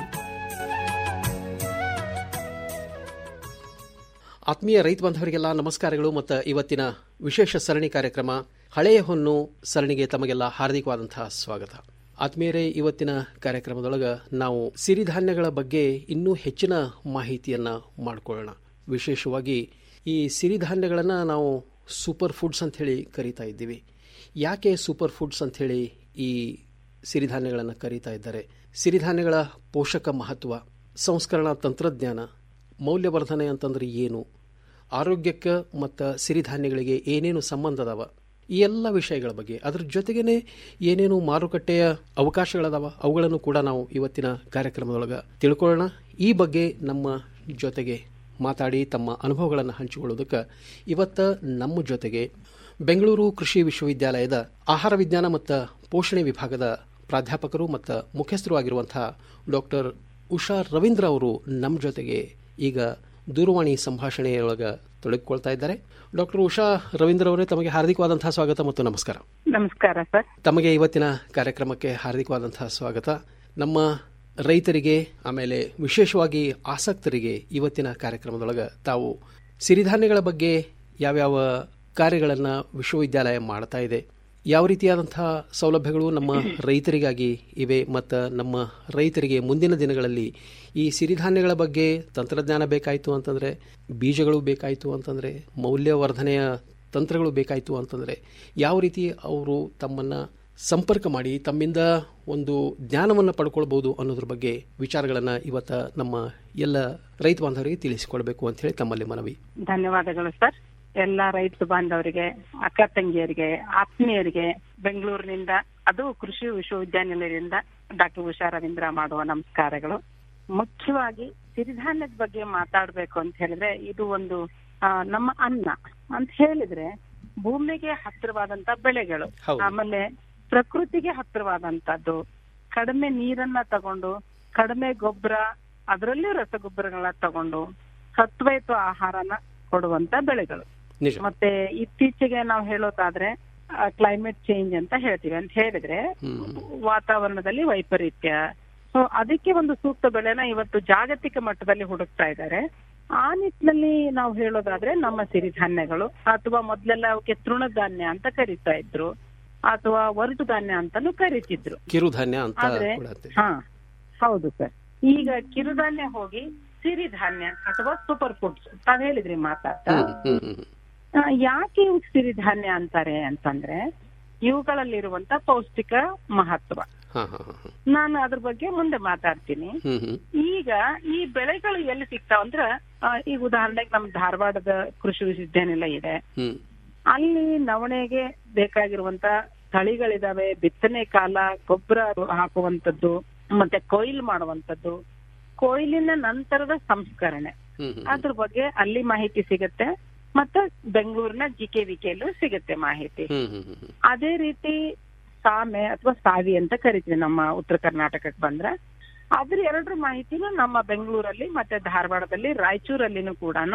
ಆತ್ಮೀಯ ರೈತ ಬಾಂಧವರಿಗೆಲ್ಲ ನಮಸ್ಕಾರಗಳು ಮತ್ತು ಇವತ್ತಿನ ವಿಶೇಷ ಸರಣಿ ಕಾರ್ಯಕ್ರಮ ಹಳೆಯ ಹೊನ್ನು ಸರಣಿಗೆ ತಮಗೆಲ್ಲ ಹಾರ್ದಿಕವಾದಂತಹ ಸ್ವಾಗತ ಆತ್ಮೀಯರೇ ಇವತ್ತಿನ ಕಾರ್ಯಕ್ರಮದೊಳಗೆ ನಾವು ಸಿರಿಧಾನ್ಯಗಳ ಬಗ್ಗೆ ಇನ್ನೂ ಹೆಚ್ಚಿನ ಮಾಹಿತಿಯನ್ನ ಮಾಡಿಕೊಳ್ಳೋಣ ವಿಶೇಷವಾಗಿ ಈ ಸಿರಿಧಾನ್ಯಗಳನ್ನು ನಾವು ಸೂಪರ್ ಫುಡ್ಸ್ ಅಂತ ಹೇಳಿ ಕರೀತಾ ಇದ್ದೀವಿ ಯಾಕೆ ಸೂಪರ್ ಫುಡ್ಸ್ ಅಂತ ಹೇಳಿ ಈ ಸಿರಿಧಾನ್ಯಗಳನ್ನು ಕರೀತಾ ಇದ್ದಾರೆ ಸಿರಿಧಾನ್ಯಗಳ ಪೋಷಕ ಮಹತ್ವ ಸಂಸ್ಕರಣಾ ತಂತ್ರಜ್ಞಾನ ಮೌಲ್ಯವರ್ಧನೆ ಅಂತಂದ್ರೆ ಏನು ಆರೋಗ್ಯಕ್ಕೆ ಮತ್ತು ಸಿರಿಧಾನ್ಯಗಳಿಗೆ ಏನೇನು ಸಂಬಂಧ ಅದಾವ ಈ ಎಲ್ಲ ವಿಷಯಗಳ ಬಗ್ಗೆ ಅದ್ರ ಜೊತೆಗೇನೆ ಏನೇನು ಮಾರುಕಟ್ಟೆಯ ಅವಕಾಶಗಳದಾವ ಅವುಗಳನ್ನು ಕೂಡ ನಾವು ಇವತ್ತಿನ ಕಾರ್ಯಕ್ರಮದೊಳಗೆ ತಿಳ್ಕೊಳ್ಳೋಣ ಈ ಬಗ್ಗೆ ನಮ್ಮ ಜೊತೆಗೆ ಮಾತಾಡಿ ತಮ್ಮ ಅನುಭವಗಳನ್ನು ಹಂಚಿಕೊಳ್ಳೋದಕ್ಕೆ ಇವತ್ತು ನಮ್ಮ ಜೊತೆಗೆ ಬೆಂಗಳೂರು ಕೃಷಿ ವಿಶ್ವವಿದ್ಯಾಲಯದ ಆಹಾರ ವಿಜ್ಞಾನ ಮತ್ತು ಪೋಷಣೆ ವಿಭಾಗದ ಪ್ರಾಧ್ಯಾಪಕರು ಮತ್ತು ಮುಖ್ಯಸ್ಥರು ಆಗಿರುವಂತಹ ಡಾಕ್ಟರ್ ಉಷಾ ರವೀಂದ್ರ ಅವರು ನಮ್ಮ ಜೊತೆಗೆ ಈಗ ದೂರವಾಣಿ ಸಂಭಾಷಣೆಯೊಳಗೆ ತೊಡಗಿಕೊಳ್ತಾ ಇದ್ದಾರೆ ಡಾಕ್ಟರ್ ಉಷಾ ರವೀಂದ್ರ ಅವರೇ ತಮಗೆ ಹಾರ್ದಿಕವಾದಂತಹ ಸ್ವಾಗತ ಮತ್ತು ನಮಸ್ಕಾರ ನಮಸ್ಕಾರ ಸರ್ ತಮಗೆ ಇವತ್ತಿನ ಕಾರ್ಯಕ್ರಮಕ್ಕೆ ಹಾರ್ದಿಕವಾದಂತಹ ಸ್ವಾಗತ ನಮ್ಮ ರೈತರಿಗೆ ಆಮೇಲೆ ವಿಶೇಷವಾಗಿ ಆಸಕ್ತರಿಗೆ ಇವತ್ತಿನ ಕಾರ್ಯಕ್ರಮದೊಳಗೆ ತಾವು ಸಿರಿಧಾನ್ಯಗಳ ಬಗ್ಗೆ ಯಾವ್ಯಾವ ಕಾರ್ಯಗಳನ್ನು ವಿಶ್ವವಿದ್ಯಾಲಯ ಮಾಡ್ತಾ ಇದೆ ಯಾವ ರೀತಿಯಾದಂತಹ ಸೌಲಭ್ಯಗಳು ನಮ್ಮ ರೈತರಿಗಾಗಿ ಇವೆ ಮತ್ತು ನಮ್ಮ ರೈತರಿಗೆ ಮುಂದಿನ ದಿನಗಳಲ್ಲಿ ಈ ಸಿರಿಧಾನ್ಯಗಳ ಬಗ್ಗೆ ತಂತ್ರಜ್ಞಾನ ಬೇಕಾಯಿತು ಅಂತಂದರೆ ಬೀಜಗಳು ಬೇಕಾಯಿತು ಅಂತಂದರೆ ಮೌಲ್ಯವರ್ಧನೆಯ ತಂತ್ರಗಳು ಬೇಕಾಯಿತು ಅಂತಂದರೆ ಯಾವ ರೀತಿ ಅವರು ತಮ್ಮನ್ನು ಸಂಪರ್ಕ ಮಾಡಿ ತಮ್ಮಿಂದ ಒಂದು ಜ್ಞಾನವನ್ನು ಪಡ್ಕೊಳ್ಬೋದು ಅನ್ನೋದ್ರ ಬಗ್ಗೆ ವಿಚಾರಗಳನ್ನು ಇವತ್ತು ನಮ್ಮ ಎಲ್ಲ ರೈತ ಬಾಂಧವರಿಗೆ ತಿಳಿಸಿಕೊಡ್ಬೇಕು ಅಂತ ಹೇಳಿ ತಮ್ಮಲ್ಲಿ ಮನವಿ ಧನ್ಯವಾದಗಳು ಸರ್ ಎಲ್ಲ ರೈತ ಬಾಂಧವರಿಗೆ ಅಕ್ಕ ತಂಗಿಯರಿಗೆ ಆತ್ಮೀಯರಿಗೆ ಬೆಂಗಳೂರಿನಿಂದ ಅದು ಕೃಷಿ ವಿಶ್ವವಿದ್ಯಾನಿಲಯದಿಂದ ಡಾಕ್ಟರ್ ಉಷಾ ರವೀಂದ್ರ ಮಾಡುವ ನಮಸ್ಕಾರಗಳು ಮುಖ್ಯವಾಗಿ ಸಿರಿಧಾನ್ಯದ ಬಗ್ಗೆ ಮಾತಾಡ್ಬೇಕು ಅಂತ ಹೇಳಿದ್ರೆ ಇದು ಒಂದು ಆ, ನಮ್ಮ ಅನ್ನ ಅಂತ ಹೇಳಿದ್ರೆ ಭೂಮಿಗೆ ಹತ್ತಿರವಾದಂತ ಬೆಳೆಗಳು ಹೌದು. ಆಮೇಲೆ ಪ್ರಕೃತಿಗೆ ಹತ್ತಿರವಾದಂತದ್ದು ಕಡಿಮೆ ನೀರನ್ನ ತಗೊಂಡು ಕಡಿಮೆ ಗೊಬ್ಬರ ಅದರಲ್ಲೂ ರಸಗೊಬ್ಬರಗಳನ್ನ ತಗೊಂಡು ಸತ್ವಯುತ ಆಹಾರನ ಕೊಡುವಂತ ಬೆಳೆಗಳು ನಿಜ ಮತ್ತೆ ಇತ್ತೀಚೆಗೆ ನಾವು ಹೇಳೋದಾದ್ರೆ ಕ್ಲೈಮೇಟ್ ಚೇಂಜ್ ಅಂತ ಹೇಳ್ತೀವಿ ಅಂತ ಹೇಳಿದ್ರೆ ವಾತಾವರಣದಲ್ಲಿ ವೈಪರೀತ್ಯ ಸೊ ಅದಕ್ಕೆ ಒಂದು ಸೂಕ್ತ ಬೆಳೆನ ಇವತ್ತು ಜಾಗತಿಕ ಮಟ್ಟದಲ್ಲಿ ಹುಡುಕ್ತಾ ಇದ್ದಾರೆ ಆ ನಿಟ್ಟಿನಲ್ಲಿ ನಾವು ಹೇಳೋದಾದ್ರೆ ನಮ್ಮ ಸಿರಿಧಾನ್ಯಗಳು ಅಥವಾ ಮೊದ್ಲೆಲ್ಲ ಅವಕ್ಕೆ ತೃಣಧಾನ್ಯ ಅಂತ ಕರೀತಾ ಇದ್ರು ಅಥವಾ ಒರಟು ಧಾನ್ಯ ಅಂತಾನು ಕರೀತಿದ್ರು ಕಿರುಧಾನ್ಯ ಅಂತ ಆದ್ರೆ ಕೂಡ ಅಂತೀವಿ. ಹಾ ಹೌದು ಸರ್ ಈಗ ಕಿರುಧಾನ್ಯ ಹೋಗಿ ಸಿರಿಧಾನ್ಯ ಅಥವಾ ಸೂಪರ್ ಫುಡ್ಸ್ ತಾವ್ ಹೇಳಿದ್ರಿ ಮಾತಾಡ್ತಾ ಹ್ಮ್, ಹ್ಮ್, ಹ್ಮ್. ಆ, ಯಾಕೆ ಇವು ಸಿರಿಧಾನ್ಯ ಅಂತಾರೆ ಅಂತಂದ್ರೆ ಇವುಗಳಲ್ಲಿರುವಂತ ಪೌಷ್ಟಿಕ ಮಹತ್ವ ಹಾ, ಹಾ, ಹಾ, ಹಾ. ನಾನು ಅದ್ರ ಬಗ್ಗೆ ಮುಂದೆ ಮಾತಾಡ್ತೀನಿ ಹ್ಮ್, ಹ್ಮ್. ಈಗ ಈ ಬೆಳೆಗಳು ಎಲ್ಲಿ ಸಿಗ್ತಾವ ಅಂದ್ರ ಆ, ಈಗ ಉದಾಹರಣೆಗೆ ನಮ್ ಧಾರವಾಡದ ಕೃಷಿ ವಿಶ್ವವಿದ್ಯಾನಿಲಯ ಇದೆ ಹ್ಮ್. ಅಲ್ಲಿ ನವಣೆಗೆ ಬೇಕಾಗಿರುವಂತ ತಳಿಗಳಿದಾವೆ ಬಿತ್ತನೆ ಕಾಲ ಗೊಬ್ಬರ ಹಾಕುವಂತದ್ದು ಮತ್ತೆ ಕೊಯ್ಲು ಮಾಡುವಂತದ್ದು ಕೊಯ್ಲಿನ ನಂತರದ ಸಂಸ್ಕರಣೆ ಹ್ಮ್, ಹ್ಮ್. ಅದ್ರ ಬಗ್ಗೆ ಅಲ್ಲಿ ಮಾಹಿತಿ ಸಿಗುತ್ತೆ ಮತ್ತೆ ಬೆಂಗಳೂರಿನ ಜಿ ಕೆ ವಿ ಕೆಲ್ಲೂ ಸಿಗುತ್ತೆ ಮಾಹಿತಿ ಹ್ಮ್, ಹ್ಮ್, ಹ್ಮ್, ಹ್ಮ್. ಅದೇ ರೀತಿ ಸಾಮೆ ಅಥವಾ ಸಾವಿ ಅಂತ ಕರಿತೀವಿ ನಮ್ಮ ಉತ್ತರ ಕರ್ನಾಟಕಕ್ಕೆ ಬಂದ್ರೆ ಅದ್ರ ಎರಡರ ಮಾಹಿತಿನೂ ನಮ್ಮ ಬೆಂಗಳೂರಲ್ಲಿ ಮತ್ತೆ ಧಾರವಾಡದಲ್ಲಿ ರಾಯಚೂರಲ್ಲಿನೂ ಕೂಡ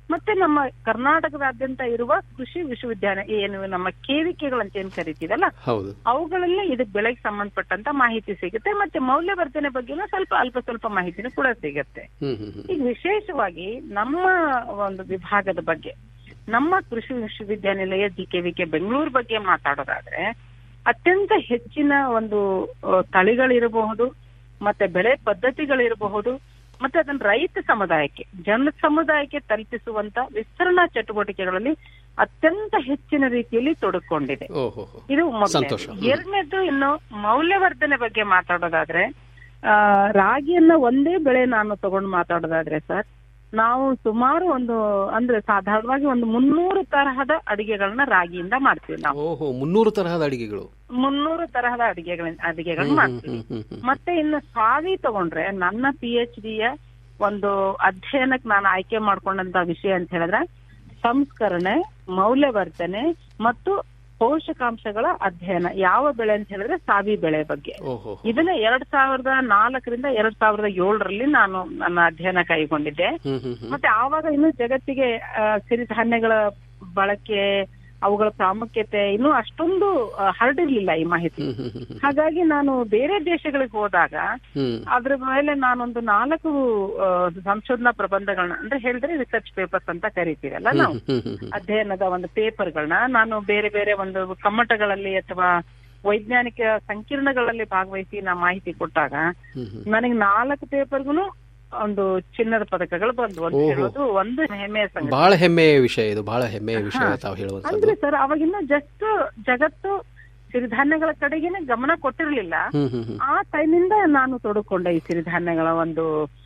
ಮತ್ತೆ ನಮ್ಮ ಕರ್ನಾಟಕದಾದ್ಯಂತ ಇರುವ ಕೃಷಿ ವಿಶ್ವವಿದ್ಯಾಲಯ ಏನು ನಮ್ಮ ಕೇವಿಕೆಗಳಂತ ಏನ್ ಕರಿತೀವಲ್ಲ ಹೌದು ಅವುಗಳಲ್ಲಿ ಇದಕ್ಕೆ ಬೆಳೆಗೆ ಸಂಬಂಧಪಟ್ಟಂತ ಮಾಹಿತಿ ಸಿಗುತ್ತೆ ಮತ್ತೆ ಮೌಲ್ಯವರ್ಧನೆ ಬಗ್ಗೆನೂ ಸ್ವಲ್ಪ ಅಲ್ಪ ಸ್ವಲ್ಪ ಮಾಹಿತಿನೂ ಕೂಡ ಸಿಗುತ್ತೆ ಹ್ಮ್ ಹ್ಮ್ ಹ್ಮ್ ಈಗ ವಿಶೇಷವಾಗಿ ನಮ್ಮ ಒಂದು ವಿಭಾಗದ ಬಗ್ಗೆ ನಮ್ಮ ಕೃಷಿ ವಿಶ್ವವಿದ್ಯಾನಿಲಯ G K V K Bengaluru ಬಗ್ಗೆ ಮಾತಾಡೋದಾದ್ರೆ ಅತ್ಯಂತ ಹೆಚ್ಚಿನ ಒಂದು ಆ, ತಳಿಗಳಿರಬಹುದು ಮತ್ತೆ ಬೆಳೆ ಪದ್ಧತಿಗಳಿರಬಹುದು ಮತ್ತೆ ಅದನ್ನ ರೈತ ಸಮುದಾಯಕ್ಕೆ ಜನ ಸಮುದಾಯಕ್ಕೆ ತಲುಪಿಸುವಂತ ವಿಸ್ತರಣಾ ಚಟುವಟಿಕೆಗಳಲ್ಲಿ ಅತ್ಯಂತ ಹೆಚ್ಚಿನ ರೀತಿಯಲ್ಲಿ ತೊಡಕೊಂಡಿದೆ ಓಹೋ ಇದು ಸಂತೋಷ. ಮೊದಲನೇ ಎರಡನೇದು ಇನ್ನು ಮೌಲ್ಯವರ್ಧನೆ ಬಗ್ಗೆ ಮಾತಾಡೋದಾದ್ರೆ ಆ ರಾಗಿಯನ್ನ ಒಂದೇ ಬೆಳೆ ನಾನು ತಗೊಂಡು ಮಾತಾಡೋದಾದ್ರೆ ಸರ್ ನಾವು ಸುಮಾರು ಒಂದು ಅಂದ್ರೆ ಸಾಧಾರಣವಾಗಿ ಒಂದು ಮುನ್ನೂರು ತರಹದ ಅಡಿಗೆಗಳನ್ನ ರಾಗಿಯಿಂದ ಮಾಡ್ತೀವಿ ನಾವು ಓಹೋ ಮುನ್ನೂರು ತರಹದ ಅಡಿಗೆಗಳು ಮುನ್ನೂರು ತರಹದ ಅಡಿಗೆಗಳ ಅಡಿಗೆಗಳನ್ನ ಹ್ಮ್, ಮಾಡ್ತೀವಿ ಹ್ಮ್, ಹ್ಮ್, ಹ್ಮ್. ಮತ್ತೆ ಇನ್ನು ಸಾವಿ ತಗೊಂಡ್ರೆ ನನ್ನ ಪಿ ಎಚ್ ಡಿಯ ಒಂದು ಅಧ್ಯಯನಕ್ಕೆ ನಾನು ಆಯ್ಕೆ ಮಾಡ್ಕೊಂಡಂತ ವಿಷಯ ಅಂತ ಹೇಳಿದ್ರೆ ಸಂಸ್ಕರಣೆ ಮೌಲ್ಯವರ್ಧನೆ ಮತ್ತು ಪೋಷಕಾಂಶಗಳ ಅಧ್ಯಯನ ಯಾವ ಬೆಳೆ ಅಂತ ಹೇಳಿದ್ರೆ ಸಾವಿ ಬೆಳೆ ಬಗ್ಗೆ ಓಹೋ ಇದನ್ನ ಎರಡ್ ಸಾವಿರದ ನಾಲ್ಕರಿಂದ ಎರಡ್ ಸಾವಿರದ ಏಳರಲ್ಲಿ ನಾನು ನನ್ನ ಅಧ್ಯಯನ ಕೈಗೊಂಡಿದ್ದೆ ಹ್ಮ್ ಹ್ಮ್ ಹ್ಮ್ ಮತ್ತೆ ಆವಾಗ ಇನ್ನು ಜಗತ್ತಿಗೆ ಆ, ಸಿರಿಧಾನ್ಯಗಳ ಬಳಕೆ ಅವುಗಳ ಪ್ರಾಮುಖ್ಯತೆ ಇನ್ನೂ ಅಷ್ಟೊಂದು ಆ, ಹರಡಿರ್ಲಿಲ್ಲ ಈ ಮಾಹಿತಿ ಹ್ಮ್ ಹ್ಮ್ ಹ್ಮ್ ಹಾಗಾಗಿ ನಾನು ಬೇರೆ ದೇಶಗಳಿಗೆ ಹೋದಾಗ ಹ್ಮ್ ಅದ್ರ ಮೇಲೆ ನಾನೊಂದು ನಾಲ್ಕು ಆ, ಸಂಶೋಧನಾ ಪ್ರಬಂಧಗಳನ್ನ ಅಂದ್ರೆ ಹೇಳಿದ್ರೆ ರಿಸರ್ಚ್ ಪೇಪರ್ಸ್ ಅಂತ ಕರಿತೀವಲ್ಲ ನಾವು ಹ್ಮ್ ಹ್ಮ್ ಹ್ಮ್ ಅಧ್ಯಯನದ ಒಂದು ಪೇಪರ್ಗಳನ್ನ ನಾನು ಬೇರೆ ಬೇರೆ ಒಂದು ಕಮ್ಮಟಗಳಲ್ಲಿ ಅಥವಾ ವೈಜ್ಞಾನಿಕ ಸಂಕೀರ್ಣಗಳಲ್ಲಿ ಭಾಗವಹಿಸಿ ನಾ ಮಾಹಿತಿ ಕೊಟ್ಟಾಗ ಹ್ಮ್ ಹ್ಮ್ ನನಗೆ ನಾಲ್ಕು ಪೇಪರ್ಗುನು ಒಂದು ಚಿನ್ನದ ಪದಕಗಳು ಬಂದು ಅಂತ ಓಹೋ. ಹೇಳೋದು ಒಂದು ಹೆಮ್ಮೆಯ ಸಂಗತಿ ಬಹಳ ಹೆಮ್ಮೆಯ ವಿಷಯ ಇದು ಬಹಳ ಹೆಮ್ಮೆಯ ವಿಷಯ ಹಾ. ತಾವು ಹೇಳುವಂತದ್ದು ಅಂದ್ರೆ ಸರ್ ಅವಾಗಿನ್ನ ಜಸ್ಟ್ ಜಗತ್ತು ಸಿರಿಧಾನ್ಯಗಳ ಕಡೆಗೇನೆ ಗಮನ ಕೊಟ್ಟಿರ್ಲಿಲ್ಲ ಹ್ಮ್ ಹ್ಮ್ ಹ್ಮ್ ಆ ಟೈಮಿಂದ ನಾನು ತೊಡಕೊಂಡೆ ಈ ಸಿರಿಧಾನ್ಯಗಳ ಒಂದು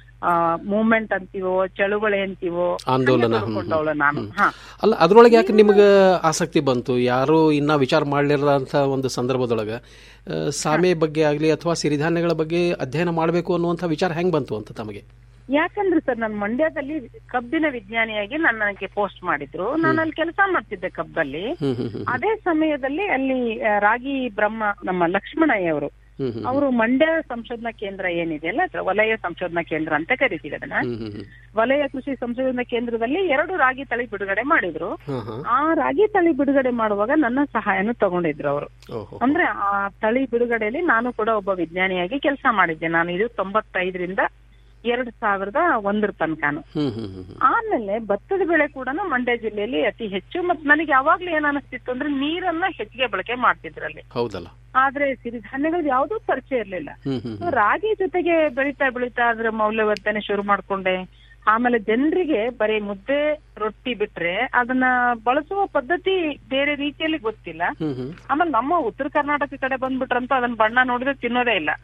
ಮೂವ್ಮೆಂಟ್ ಅಂತೀವೋ ಚಳುವಳಿ ಅಂತೀವೋ ಆಂದೋಲನ, ಹಂಗೆ ಹ್ಮ್, ತೊಡ್ಕೊಂಡವಳು ಹ್ಮ್, ನಾನು ಹ್ಮ್. ಹಾ ಅಲ್ಲ ಅದ್ರೊಳಗೆ ಯಾಕೆ ನಿಮ್ಗೆ ಆಸಕ್ತಿ ಬಂತು ಯಾರು ಇನ್ನ ವಿಚಾರ ಮಾಡ್ಲಿರಂತ ಒಂದು ಸಂದರ್ಭದೊಳಗ ಆ, ಸಾಮೆ ಬಗ್ಗೆ ಆಗ್ಲಿ ಅಥವಾ ಸಿರಿಧಾನ್ಯಗಳ ಬಗ್ಗೆ ಅಧ್ಯಯನ ಮಾಡಬೇಕು ಅನ್ನುವಂಥ ವಿಚಾರ ಹೆಂಗ್ ಬಂತು ಅಂತ ತಮಗೆ ಯಾಕಂದ್ರೆ ಸರ್ ನಾನು ಮಂಡ್ಯದಲ್ಲಿ ಕಬ್ಬಿನ ವಿಜ್ಞಾನಿಯಾಗಿ ನನ್ನ ನನಗೆ ಪೋಸ್ಟ್ ಮಾಡಿದ್ರು ನಾನು ಅಲ್ಲಿ ಕೆಲಸ ಮಾಡ್ತಿದ್ದೆ ಕಬ್ಬಲ್ಲಿ ಹ್ಮ್ ಹ್ಮ್ ಹ್ಮ್ ಅದೇ ಸಮಯದಲ್ಲಿ ಅಲ್ಲಿ ಆ, ರಾಗಿ ಬ್ರಹ್ಮ ನಮ್ಮ ಲಕ್ಷ್ಮಣಯ್ಯ ಅವರು ಹ್ಮ್ ಹ್ಮ್ ಅವರು ಮಂಡ್ಯ ಸಂಶೋಧನಾ ಕೇಂದ್ರ ಏನಿದೆಯಲ್ಲ ಅದ್ರ ವಲಯ ಸಂಶೋಧನಾ ಕೇಂದ್ರ ಅಂತ ಕರಿತೀವಿ ಅದನ್ನ ಹ್ಮ್ ಹ್ಮ್ ಹ್ಮ್ ವಲಯ ಕೃಷಿ ಸಂಶೋಧನಾ ಕೇಂದ್ರದಲ್ಲಿ ಎರಡು ರಾಗಿ ತಳಿ ಬಿಡುಗಡೆ ಮಾಡಿದ್ರು ಹಾ ಹಾ ಆ ರಾಗಿ ತಳಿ ಬಿಡುಗಡೆ ಮಾಡುವಾಗ ನನ್ನ ಸಹಾಯನ ತಗೊಂಡಿದ್ರು ಅವರು ಓಹೋ ಅಂದ್ರೆ ಆ ತಳಿ ಬಿಡುಗಡೆಯಲ್ಲಿ ನಾನು ಕೂಡ ಒಬ್ಬ ವಿಜ್ಞಾನಿಯಾಗಿ ಕೆಲಸ ಮಾಡಿದ್ದೆ ನಾನು ಇದು ತೊಂಬತ್ತೈದರಿಂದ ಎರಡ್ ಸಾವಿರದ ಒಂದರ ತನಕನು ಹ್ಮ್ ಹ್ಮ್ ಹ್ಮ್ ಹ್ಮ್ ಆಮೇಲೆ ಭತ್ತದ ಬೆಳೆ ಕೂಡ ಮಂಡ್ಯ ಜಿಲ್ಲೆಯಲ್ಲಿ ಅತಿ ಹೆಚ್ಚು ಮತ್ ನನಗೆ ಯಾವಾಗ್ಲೂ ಏನ್ ಅನಿಸ್ತಿತ್ತು ಅಂದ್ರೆ ನೀರನ್ನ ಹೆಚ್ಚಿಗೆ ಬಳಕೆ ಮಾಡ್ತಿದ್ರಲ್ಲಿ ಹೌದಲ್ಲ ಆದ್ರೆ ಸಿರಿಧಾನ್ಯಗಳು ಯಾವುದೂ ಪರಿಚಯ ಇರ್ಲಿಲ್ಲ ಹ್ಮ್ ಹ್ಮ್ So, ರಾಗಿ ಜೊತೆಗೆ ಬೆಳೀತಾ ಬೆಳೀತಾ ಅದ್ರ ಮೌಲ್ಯವರ್ಧನೆ ಶುರು ಮಾಡ್ಕೊಂಡೆ ಆಮೇಲೆ ಜನರಿಗೆ ಬರೀ ಮುದ್ದೆ ರೊಟ್ಟಿ ಬಿಟ್ರೆ ಅದನ್ನ ಬಳಸುವ ಪದ್ಧತಿ ಬೇರೆ ರೀತಿಯಲ್ಲಿ ಗೊತ್ತಿಲ್ಲ ಹ್ಮ್ ಹ್ಮ್ ಆಮೇಲೆ ನಮ್ಮ ಉತ್ತರ ಕರ್ನಾಟಕ ಕಡೆ ಬಂದ್ಬಿಟ್ರಂತೂ ಅದನ್ನ ಬಣ್ಣ ನೋಡಿದ್ರೆ ತಿನ್ನೋದೇ ಇಲ್ಲ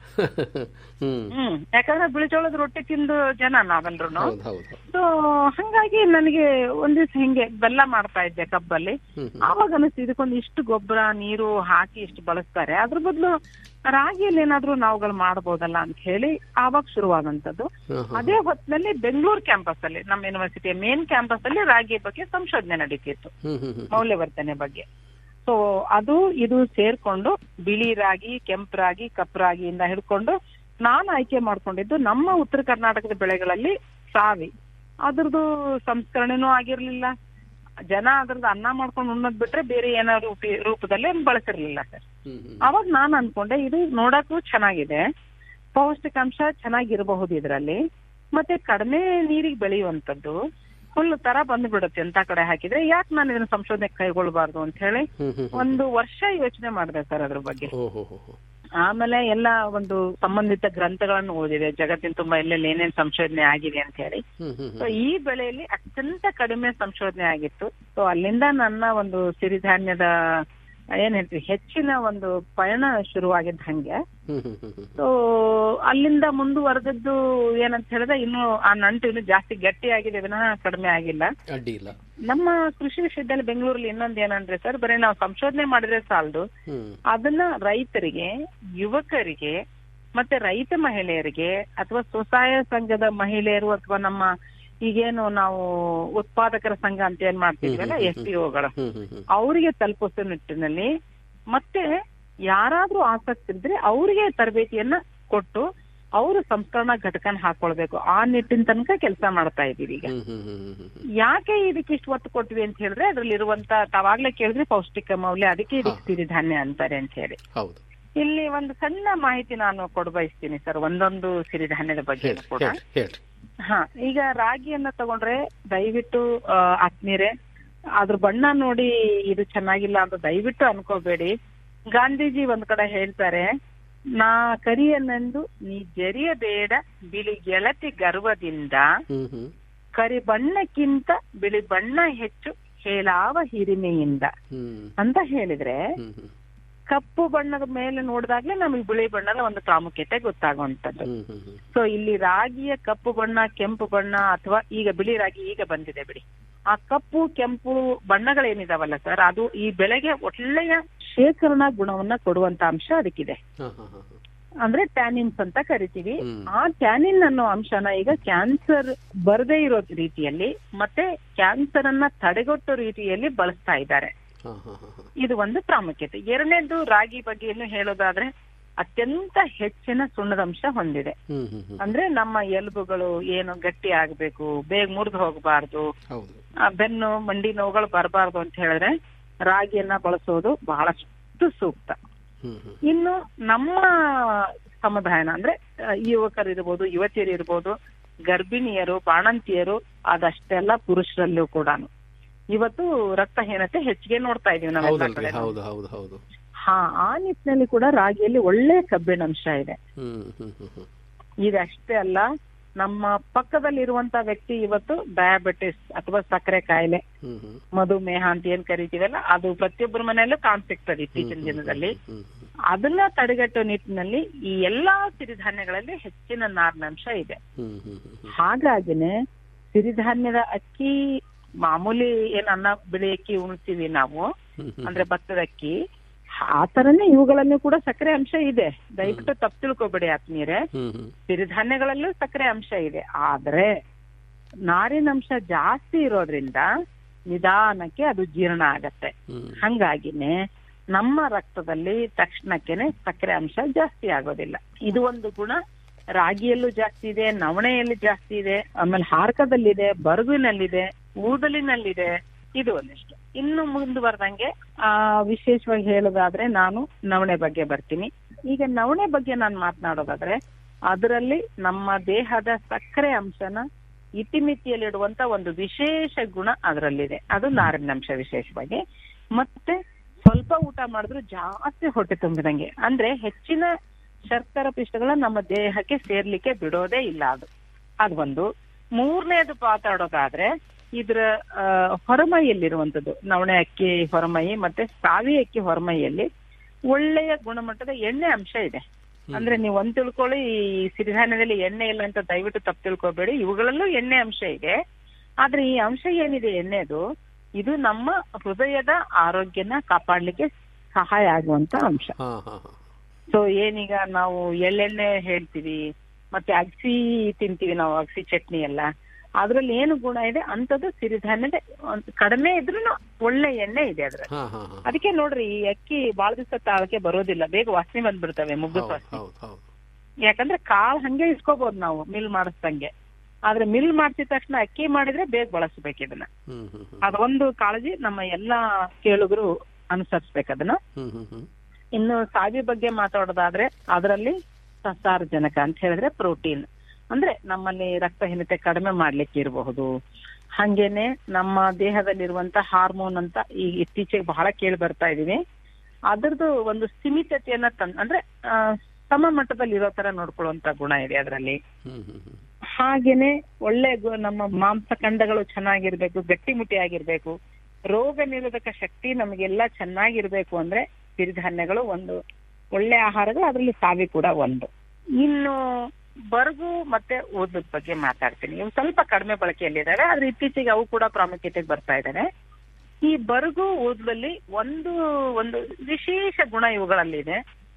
ಹ್ಮ್ ಹ್ಮ್ ಯಾಕಂದ್ರೆ ಬಿಳಿಜೋಳದ ರೊಟ್ಟಿ ತಿಂದು ಜನ ನಾವೆಲ್ರು ಹೌದು ಹೌದು ಸೊ ಹಂಗಾಗಿ ನನಗೆ ಒಂದ್ ದಿವ್ಸ ಹಿಂಗೆ ಬೆಲ್ಲ ಮಾಡ್ತಾ ಇದ್ದೆ ಕಬ್ಬಲ್ಲಿ ಹ್ಮ್ ಹ್ಮ್ ಆವಾಗ ಅನಿಸ್ತು ಇದಕ್ಕೊಂದು ಇಷ್ಟು ಗೊಬ್ಬರ ನೀರು ಹಾಕಿ ಇಷ್ಟು ಬಳಸ್ತಾರೆ ಅದ್ರ ಬದಲು ರಾಗಿಯಲ್ಲಿ ಏನಾದ್ರೂ ನಾವುಗಳು ಮಾಡಬಹುದಲ್ಲ ಅಂತ ಹೇಳಿ ಆವಾಗ ಶುರುವಾದಂತದ್ದು ಹಾ, ಹಾ. ಅದೇ ಹೊತ್ತಿನಲ್ಲಿ ಬೆಂಗಳೂರು ಕ್ಯಾಂಪಸ್ ಅಲ್ಲಿ ನಮ್ಮ ಯೂನಿವರ್ಸಿಟಿಯ ಮೇನ್ ಕ್ಯಾಂಪಸ್ ಅಲ್ಲಿ ರಾಗಿ ಬಗ್ಗೆ ಸಂಶೋಧನೆ ನಡೀತಿತ್ತು ಹ್ಮ್ ಹ್ಮ್ ಹ್ಮ್ ಮೌಲ್ಯವರ್ಧನೆ ಬಗ್ಗೆ ಸೊ ಅದು ಇದು ಸೇರ್ಕೊಂಡು ಬಿಳಿ ರಾಗಿ ಕೆಂಪು ರಾಗಿ ಕಪ್ಪು ರಾಗಿಯಿಂದ ಹಿಡ್ಕೊಂಡು ನಾನು ಆಯ್ಕೆ ಮಾಡ್ಕೊಂಡಿದ್ದು ನಮ್ಮ ಉತ್ತರ ಕರ್ನಾಟಕದ ಬೆಳೆಗಳಲ್ಲಿ ಸಾವಿ ಅದ್ರದ್ದು ಸಂಸ್ಕರಣೆನೂ ಆಗಿರ್ಲಿಲ್ಲ ಜನ ಅದ್ರದ್ದು ಅನ್ನ ಮಾಡ್ಕೊಂಡು ಉಣ್ಣೋದ್ ಬಿಟ್ರೆ ಬೇರೆ ಏನಾದ್ರು ಉಪಿ- ರೂಪದಲ್ಲಿ ಅದ್ನ ಬಳಸಿರ್ಲಿಲ್ಲ ಸರ್ ಹ್ಮ್ ಹ್ಮ್ ಅವಾಗ ನಾನ್ ಅನ್ಕೊಂಡೆ ಇದು ನೋಡಕ್ಕೂ ಚೆನ್ನಾಗಿದೆ ಪೌಷ್ಟಿಕಾಂಶ ಚೆನ್ನಾಗಿರಬಹುದು ಇದರಲ್ಲಿ ಮತ್ತೆ ಕಡಿಮೆ ನೀರಿಗೆ ಬೆಳೆಯುವಂತದ್ದು ಹುಲ್ಲು ತರ ಬಂದ್ಬಿಡುತ್ತೆ ಅಂತ ಕಡೆ ಹಾಕಿದ್ರೆ ಯಾಕೆ ನಾನು ಇದನ್ನ ಸಂಶೋಧನೆ ಕೈಗೊಳ್ಬಾರ್ದು ಅಂತ ಹೇಳಿ ಹ್ಮ್ ಹ್ಮ್ ಹ್ಮ್ ಒಂದು ವರ್ಷ ಯೋಚನೆ ಮಾಡಿದೆ ಸರ್ ಅದ್ರ ಬಗ್ಗೆ ಓಹೋ ಹೋ ಹೋ ಆಮೇಲೆ ಎಲ್ಲ ಒಂದು ಸಂಬಂಧಿತ ಗ್ರಂಥಗಳನ್ನು ಓದಿದೆ ಜಗತ್ತಿನ ತುಂಬಾ ಎಲ್ಲೆಲ್ಲಿ ಏನೇನ್ ಸಂಶೋಧನೆ ಆಗಿದೆ ಅಂತ ಹೇಳಿ ಹ್ಮ್ ಹ್ಮ್ ಸೊ ಈ ಬೆಳೆಯಲ್ಲಿ ಅತ್ಯಂತ ಕಡಿಮೆ ಸಂಶೋಧನೆ ಆಗಿತ್ತು ಸೊ ಅಲ್ಲಿಂದ ನನ್ನ ಒಂದು ಸಿರಿಧಾನ್ಯದ ಏನ್ ಹೇಳ್ತೀವಿ ಹೆಚ್ಚಿನ ಒಂದು ಪಯಣ ಶುರುವಾಗಿದ್ದ ಹಂಗೆ ಹ್ಮ್ ಹ್ಮ್ ಹ್ಮ್ ಹ್ಮ್ ಸೊ ಅಲ್ಲಿಂದ ಮುಂದುವರೆದದ್ದು ಏನಂತ ಹೇಳಿದ್ರೆ ಇನ್ನು ಆ ನಂಟು ಇನ್ನು ಜಾಸ್ತಿ ಗಟ್ಟಿ ಆಗಿದೆ ವಿನಃ ಕಡಿಮೆ ಆಗಿಲ್ಲ ಅಡ್ಡಿ ಇಲ್ಲ ನಮ್ಮ ಕೃಷಿ ವಿಶ್ವವಿದ್ಯಾಲಯ ಬೆಂಗಳೂರಲ್ಲಿ ಇನ್ನೊಂದು ಏನಂದ್ರೆ ಸರ್ ಬರೀ ನಾವು ಸಂಶೋಧನೆ ಮಾಡಿದ್ರೆ ಸಾಲದು ಹ್ಮ್ ಅದನ್ನ ರೈತರಿಗೆ ಯುವಕರಿಗೆ ಮತ್ತೆ ರೈತ ಮಹಿಳೆಯರಿಗೆ ಅಥವಾ ಸ್ವಸಹಾಯ ಸಂಘದ ಮಹಿಳೆಯರು ಅಥವಾ ನಮ್ಮ ಈಗೇನು ನಾವು ಉತ್ಪಾದಕರ ಸಂಘ ಅಂತ ಏನ್ ಮಾಡ್ತಿದ್ವಲ್ಲ ಹ್ಮ್, ಹ್ಮ್, ಎಫ್ ಪಿ ಒಗಳು ಹ್ಮ್ ಹ್ಮ್ ಹ್ಮ್ ಅವರಿಗೆ ತಲುಪಿಸೋ ನಿಟ್ಟಿನಲ್ಲಿ ಮತ್ತೆ ಯಾರಾದ್ರೂ ಆಸಕ್ತಿ ಇದ್ರೆ ಅವರಿಗೆ ತರಬೇತಿಯನ್ನ ಕೊಟ್ಟು ಅವರು ಸಂಸ್ಕರಣಾ ಘಟಕನ ಹಾಕೊಳ್ಬೇಕು ಆ ನಿಟ್ಟಿನ ತನಕ ಕೆಲಸ ಮಾಡ್ತಾ ಇದೀವಿ ಈಗ ಹ್ಮ್ ಹ್ಮ್ ಹ್ಮ್ ಹ್ಮ್ ಹ್ಮ್ ಯಾಕೆ ಇದಕ್ಕೆ ಇಷ್ಟು ಒತ್ತು ಕೊಟ್ವಿ ಅಂತ ಹೇಳಿದ್ರೆ ಅದ್ರಲ್ಲಿ ಇರುವಂತ ತಾವಾಗ್ಲೇ ಕೇಳಿದ್ರೆ ಪೌಷ್ಟಿಕ ಮೌಲ್ಯ ಅದಕ್ಕೆ ಇದಕ್ಕೆ ಸಿರಿಧಾನ್ಯ ಅಂತಾರೆ ಅಂತ ಹೇಳಿ ಹೌದು ಇಲ್ಲಿ ಒಂದು ಸಣ್ಣ ಮಾಹಿತಿ ನಾನು ಕೊಡ ಬಯಸ್ತೀನಿ ಸರ್ ಒಂದೊಂದು ಸಿರಿಧಾನ್ಯದ ಬಗ್ಗೆ ಹೇಳ್ರಿ ಕೂಡ ಹೇಳ್ರಿ ಹೇಳ್ರಿ ಹಾ ಈಗ ರಾಗಿಯನ್ನ ತಗೊಂಡ್ರೆ ದಯವಿಟ್ಟು ಆ, ಆತ್ಮೀಯರೇ ಅದ್ರ ಬಣ್ಣ ನೋಡಿ ಇದು ಚೆನ್ನಾಗಿಲ್ಲ ಅಂತ ದಯವಿಟ್ಟು ಅನ್ಕೋಬೇಡಿ ಗಾಂಧೀಜಿ ಒಂದ್ ಕಡೆ ಹೇಳ್ತಾರೆ ನಾ ಕರಿಯನೆಂದು ನೀ ಜರಿಯಬೇಡ ಬಿಳಿ ಗೆಳತಿ ಗರ್ವದಿಂದ ಹ್ಮ್ ಹ್ಮ್ ಕರಿ ಬಣ್ಣಕ್ಕಿಂತ ಬಿಳಿ ಬಣ್ಣ ಹೆಚ್ಚು ಹೇಳಾವ ಹಿರಿಮೆಯಿಂದ ಹ್ಮ್ ಅಂತ ಹೇಳಿದ್ರೆ ಹ್ಮ್ ಹ್ಮ್ ಕಪ್ಪು ಬಣ್ಣದ ಮೇಲೆ ನೋಡಿದಾಗ್ಲೇ ನಮಗೆ ಬಿಳಿ ಬಣ್ಣದ ಒಂದು ಪ್ರಾಮುಖ್ಯತೆ ಗೊತ್ತಾಗುವಂತದ್ದು ಹ್ಮ್ ಹ್ಮ್ ಹ್ಮ್ ಸೊ ಇಲ್ಲಿ ರಾಗಿಯ ಕಪ್ಪು ಬಣ್ಣ ಕೆಂಪು ಬಣ್ಣ ಅಥವಾ ಈಗ ಬಿಳಿ ರಾಗಿ ಈಗ ಬಂದಿದೆ ಬಿಡಿ ಆ ಕಪ್ಪು ಕೆಂಪು ಬಣ್ಣಗಳೇನಿದಾವಲ್ಲ ಸರ್ ಅದು ಈ ಬೆಳೆಗೆ ಒಳ್ಳೆಯ ಶೇಖರಣಾ ಗುಣವನ್ನ ಕೊಡುವಂತ ಅಂಶ ಅದಕ್ಕಿದೆ ಹಾ ಹಾ ಹಾ ಹಾ. ಅಂದ್ರೆ ಟ್ಯಾನಿನ್ಸ್ ಅಂತ ಕರಿತೀವಿ ಹ್ಮ್. ಆ ಟ್ಯಾನಿನ್ ಅನ್ನೋ ಅಂಶನ ಈಗ ಕ್ಯಾನ್ಸರ್ ಬರದೇ ಇರೋ ರೀತಿಯಲ್ಲಿ ಮತ್ತೆ ಕ್ಯಾನ್ಸರ್ ಅನ್ನ ತಡೆಗಟ್ಟೋ ರೀತಿಯಲ್ಲಿ ಬಳಸ್ತಾ ಇದ್ದಾರೆ ಹಾ ಹಾ ಹಾ ಹಾ. ಇದು ಒಂದು ಪ್ರಾಮುಖ್ಯತೆ ಎರಡನೇದು ರಾಗಿ ಬಗ್ಗೆ ಏನು ಹೇಳೋದಾದ್ರೆ ಅತ್ಯಂತ ಹೆಚ್ಚಿನ ಸುಣ್ಣದಂಶ ಹೊಂದಿದೆ ಹ್ಮ್ ಹ್ಮ್ ಹ್ಮ್ ಅಂದ್ರೆ ನಮ್ಮ ಎಲುಬುಗಳು ಏನು ಗಟ್ಟಿ ಆಗ್ಬೇಕು ಬೇಗ ಮುರಿದು ಹೋಗಬಾರ್ದು ಹೌದು ಬೆನ್ನು ಮಂಡಿ ನೋವುಗಳು ಬರಬಾರ್ದು ಅಂತ ಹೇಳಿದ್ರೆ ರಾಗಿಯನ್ನ ಬಳಸೋದು ಬಹಳಷ್ಟು ಸೂಕ್ತ ಹ್ಮ್ ಹ್ಮ್ ಇನ್ನು ನಮ್ಮ ಸಮುದಾಯನ ಅಂದ್ರೆ ಆ, ಯುವಕರು ಇರ್ಬೋದು ಯುವತಿಯರು ಇರ್ಬೋದು ಗರ್ಭಿಣಿಯರು ಬಾಣಂತಿಯರು ಅದಷ್ಟೆಲ್ಲ ಪುರುಷರಲ್ಲೂ ಕೂಡ ಇವತ್ತು ರಕ್ತಹೀನತೆ ಹೆಚ್ಚಿಗೆ ನೋಡ್ತಾ ಇದೀವಿ ನಾವೆಲ್ಲ ಹೌದಲ್ರಿ ಕಡೆ ಹೌದು ಹೌದು ಹೌದು ಹಾ ಆ ನಿಟ್ಟಿನಲ್ಲಿ ಕೂಡ ರಾಗಿಯಲ್ಲಿ ಒಳ್ಳೆ ಕಬ್ಬಿಣಾಂಶ ಇದೆ ಹ್ಮ್ ಹ್ಮ್ ಹ್ಮ್ ಹ್ಮ್ ಇದಷ್ಟೇ ಅಲ್ಲ ನಮ್ಮ ಪಕ್ಕದಲ್ಲಿರುವಂತ ವ್ಯಕ್ತಿ ಇವತ್ತು ಡಯಾಬಿಟಿಸ್ ಅಥವಾ ಸಕ್ಕರೆ ಕಾಯಿಲೆ ಹ್ಮ್ ಹ್ಮ್ ಮಧುಮೇಹ ಅಂತ ಏನ್ ಕರಿತೀವಲ್ಲ ಅದು ಪ್ರತಿಯೊಬ್ಬರ ಮನೆಯಲ್ಲೂ ಕಾಣ್ಸಿಗ್ತದೆ ಇತ್ತೀಚಿನ ದಿನದಲ್ಲಿ ಹ್ಮ್ ಅದನ್ನ ತಡೆಗಟ್ಟೋ ನಿಟ್ಟಿನಲ್ಲಿ ಈ ಎಲ್ಲಾ ಸಿರಿಧಾನ್ಯಗಳಲ್ಲಿ ಹೆಚ್ಚಿನ ನಾರಿನಾಂಶ ಇದೆ ಹ್ಮ್ ಹ್ಮ್ ಹ್ಮ್ ಹ್ಮ್ ಹಾಗಾಗಿನೇ ಸಿರಿಧಾನ್ಯದ ಅಕ್ಕಿ ಮಾಮೂಲಿ ಏನ್ ಅನ್ನ ಬಿಳಿ ಅಕ್ಕಿ ಉಣ್ತೀವಿ ನಾವು ಹ್ಮ್ ಹ್ಮ್ ಅಂದ್ರೆ ಭತ್ತದ ಅಕ್ಕಿ ಆ ತರನೇ ಇವುಗಳಲ್ಲೂ ಕೂಡ ಸಕ್ಕರೆ ಅಂಶ ಇದೆ ದಯವಿಟ್ಟು ತಪ್ಪು ತಿಳ್ಕೊಬೇಡಿ ಆತ್ಮೀಯರೇ ಹ್ಮ್ ಹ್ಮ್ ಸಿರಿಧಾನ್ಯಗಳಲ್ಲೂ ಸಕ್ಕರೆ ಅಂಶ ಇದೆ ಆದ್ರೆ ನಾರಿನಂಶ ಜಾಸ್ತಿ ಇರೋದ್ರಿಂದ ನಿಧಾನಕ್ಕೆ ಅದು ಜೀರ್ಣ ಆಗತ್ತೆ ಹ್ಮ್ ಹಂಗಾಗಿನೇ ನಮ್ಮ ರಕ್ತದಲ್ಲಿ ತಕ್ಷಣಕ್ಕೆನೆ ಸಕ್ಕರೆ ಅಂಶ ಜಾಸ್ತಿ ಆಗೋದಿಲ್ಲ ಇದು ಒಂದು ಗುಣ ರಾಗಿಯಲ್ಲೂ ಜಾಸ್ತಿ ಇದೆ ನವಣೆಯಲ್ಲಿ ಜಾಸ್ತಿ ಇದೆ ಆಮೇಲೆ ಹಾರ್ಕದಲ್ಲಿದೆ ಬರಗುನಲ್ಲಿದೆ ಊದಲಿನಲ್ಲಿದೆ ಇದು ಒಂದಿಷ್ಟು ಇನ್ನು ಮುಂದುವರೆದಂಗೆ ಆ ವಿಶೇಷವಾಗಿ ಹೇಳೋದಾದ್ರೆ ನಾನು ನವಣೆ ಬಗ್ಗೆ ಬರ್ತೀನಿ ಈಗ ನವಣೆ ಬಗ್ಗೆ ನಾನು ಮಾತನಾಡೋದಾದ್ರೆ ಅದರಲ್ಲಿ ನಮ್ಮ ದೇಹದ ಸಕ್ಕರೆ ಅಂಶನ ಇತಿಮಿತಿಯಲ್ಲಿಡುವಂತ ಒಂದು ವಿಶೇಷ ಗುಣ ಅದರಲ್ಲಿದೆ ಅದು ನಾರಿನಾಂಶ ವಿಶೇಷವಾಗಿ ಮತ್ತೆ ಸ್ವಲ್ಪ ಊಟ ಮಾಡಿದ್ರು ಜಾಸ್ತಿ ಹೊಟ್ಟೆ ತುಂಬಿದಂಗೆ ಅಂದ್ರೆ ಹೆಚ್ಚಿನ ಶರ್ಕರ ಪಿಷ್ಟಗಳ ನಮ್ಮ ದೇಹಕ್ಕೆ ಸೇರ್ಲಿಕ್ಕೆ ಬಿಡೋದೇ ಇಲ್ಲ ಅದು ಅದು ಒಂದು ಮೂರನೇದು ಮಾತಾಡೋದಾದ್ರೆ ಇದ್ರ ಆ, ಹೊರಮೈಯಲ್ಲಿರುವಂತದ್ದು ನವಣೆ ಅಕ್ಕಿ ಹೊರಮೈ ಮತ್ತೆ ಸಾವಿ ಅಕ್ಕಿ ಹೊರಮೈಯಲ್ಲಿ ಒಳ್ಳೆಯ ಗುಣಮಟ್ಟದ ಎಣ್ಣೆ ಅಂಶ ಇದೆ ಅಂದ್ರೆ ನೀವು ಒಂದ್ ತಿಳ್ಕೊಳ್ಳಿ ಈ ಸಿರಿಧಾನ್ಯದಲ್ಲಿ ಎಣ್ಣೆ ಇಲ್ಲ ಅಂತ ದಯವಿಟ್ಟು ತಪ್ಪು ತಿಳ್ಕೊಬೇಡಿ ಇವುಗಳಲ್ಲೂ ಎಣ್ಣೆ ಅಂಶ ಇದೆ ಆದ್ರೆ ಈ ಅಂಶ ಏನಿದೆ ಎಣ್ಣೆದು ಇದು ನಮ್ಮ ಹೃದಯದ ಆರೋಗ್ಯನ ಕಾಪಾಡ್ಲಿಕ್ಕೆ ಸಹಾಯ ಆಗುವಂತ ಅಂಶ ಹಾ ಹಾ ಹಾ ಸೊ ಏನೀಗ ನಾವು ಎಳ್ಳೆಣ್ಣೆ ಹೇಳ್ತೀವಿ ಮತ್ತೆ ಅಗಸಿ ತಿಂತೀವಿ ನಾವು ಅಗಸಿ ಚಟ್ನಿ ಎಲ್ಲ ಅದ್ರಲ್ಲಿ ಏನು ಗುಣ ಇದೆ ಅಂತದ್ದು ಸಿರಿಧಾನ್ಯದ ಒಂದ್ ಕಡಿಮೆ ಇದ್ರೂ ಒಳ್ಳೆ ಎಣ್ಣೆ ಇದೆ ಅದ್ರಲ್ಲಿ ಹಾ ಹಾ ಹಾ ಅದಕ್ಕೆ ನೋಡ್ರಿ ಈ ಅಕ್ಕಿ ಬಾಳ ದಿವಸ ತಾಳಕ್ಕೆ ಬರೋದಿಲ್ಲ ಬೇಗ ವಾಸನೆ ಬಂದ್ಬಿಡ್ತವೆ ಮುಗ್ಗು ಹೌದು ವಾಸನೆ ಹೌದು ಹೌದು ಯಾಕಂದ್ರೆ ಕಾಳು ಹಂಗೆ ಇಸ್ಕೋಬಹುದು ನಾವು ಮಿಲ್ ಮಾಡಿಸ್ದಂಗೆ ಆದ್ರೆ ಮಿಲ್ ಮಾಡ್ಸಿದ ತಕ್ಷಣ ಅಕ್ಕಿ ಮಾಡಿದ್ರೆ ಬೇಗ ಬಳಸ್ಬೇಕು ಇದನ್ನ ಹ್ಮ್ ಹ್ಮ್ ಹ್ಮ್ ಅದೊಂದು ಕಾಳಜಿ ನಮ್ಮ ಎಲ್ಲಾ ಕೇಳುಗರು ಅನುಸರಿಸ್ಬೇಕು ಅದನ್ನ ಹ್ಮ್ ಹ್ಮ್ ಹ್ಮ್ ಇನ್ನು ಸಾವಿ ಬಗ್ಗೆ ಮಾತಾಡೋದಾದ್ರೆ ಅದರಲ್ಲಿ ಸಸಾರಜನಕ ಅಂತ ಹೇಳಿದ್ರೆ ಪ್ರೋಟೀನ್ ಅಂದ್ರೆ ನಮ್ಮಲ್ಲಿ ರಕ್ತಹೀನತೆ ಕಡಿಮೆ ಮಾಡ್ಲಿಕ್ಕೆ ಇರಬಹುದು ಹಂಗೇನೆ ನಮ್ಮ ದೇಹದಲ್ಲಿರುವಂತ ಹಾರ್ಮೋನ್ ಅಂತ ಈ ಇತ್ತೀಚೆಗೆ ಬಹಳ ಕೇಳಿ ಬರ್ತಾ ಇದೀವಿ ಅದ್ರದ್ದು ಒಂದು ಸ್ಥಿಮಿತತೆಯನ್ನ ತನ್ ಅಂದ್ರೆ ಆ, ಸಮ ಮಟ್ಟದಲ್ಲಿ ಇರೋ ತರ ನೋಡ್ಕೊಳ್ಳುವಂತ ಗುಣ ಇದೆ ಅದರಲ್ಲಿ ಹ್ಮ್ ಹ್ಮ್ ಹ್ಮ್ ಹಾಗೇನೆ ಒಳ್ಳೆ ಗು- ನಮ್ಮ ಮಾಂಸಖಂಡಗಳು ಚೆನ್ನಾಗಿರ್ಬೇಕು ಗಟ್ಟಿಮುಟ್ಟಿಯಾಗಿರ್ಬೇಕು ರೋಗ ನಿರೋಧಕ ಶಕ್ತಿ ನಮಗೆಲ್ಲ ಚೆನ್ನಾಗಿರ್ಬೇಕು ಅಂದ್ರೆ ಸಿರಿಧಾನ್ಯಗಳು ಒಂದು ಒಳ್ಳೆ ಆಹಾರಗಳು ಅದರಲ್ಲಿ ಸಾವಿ ಕೂಡ ಒಂದು ಇನ್ನು ಬರಗು ಮತ್ತೆ ಓದದ ಬಗ್ಗೆ ಮಾತಾಡ್ತೀನಿ ಇವು ಸ್ವಲ್ಪ ಕಡಿಮೆ ಬಳಕೆಯಲ್ಲಿದ್ದಾವೆ ಆದ್ರೆ ಇತ್ತೀಚೆಗೆ ಅವು ಕೂಡ ಪ್ರಾಮುಖ್ಯತೆಗೆ ಬರ್ತಾ ಇದ್ದಾವೆ ಈ ಬರಗು ಓದಲಲ್ಲಿ ಒಂದು ಒಂದು ವಿಶೇಷ ಗುಣ ಇವುಗಳಲ್ಲಿದೆ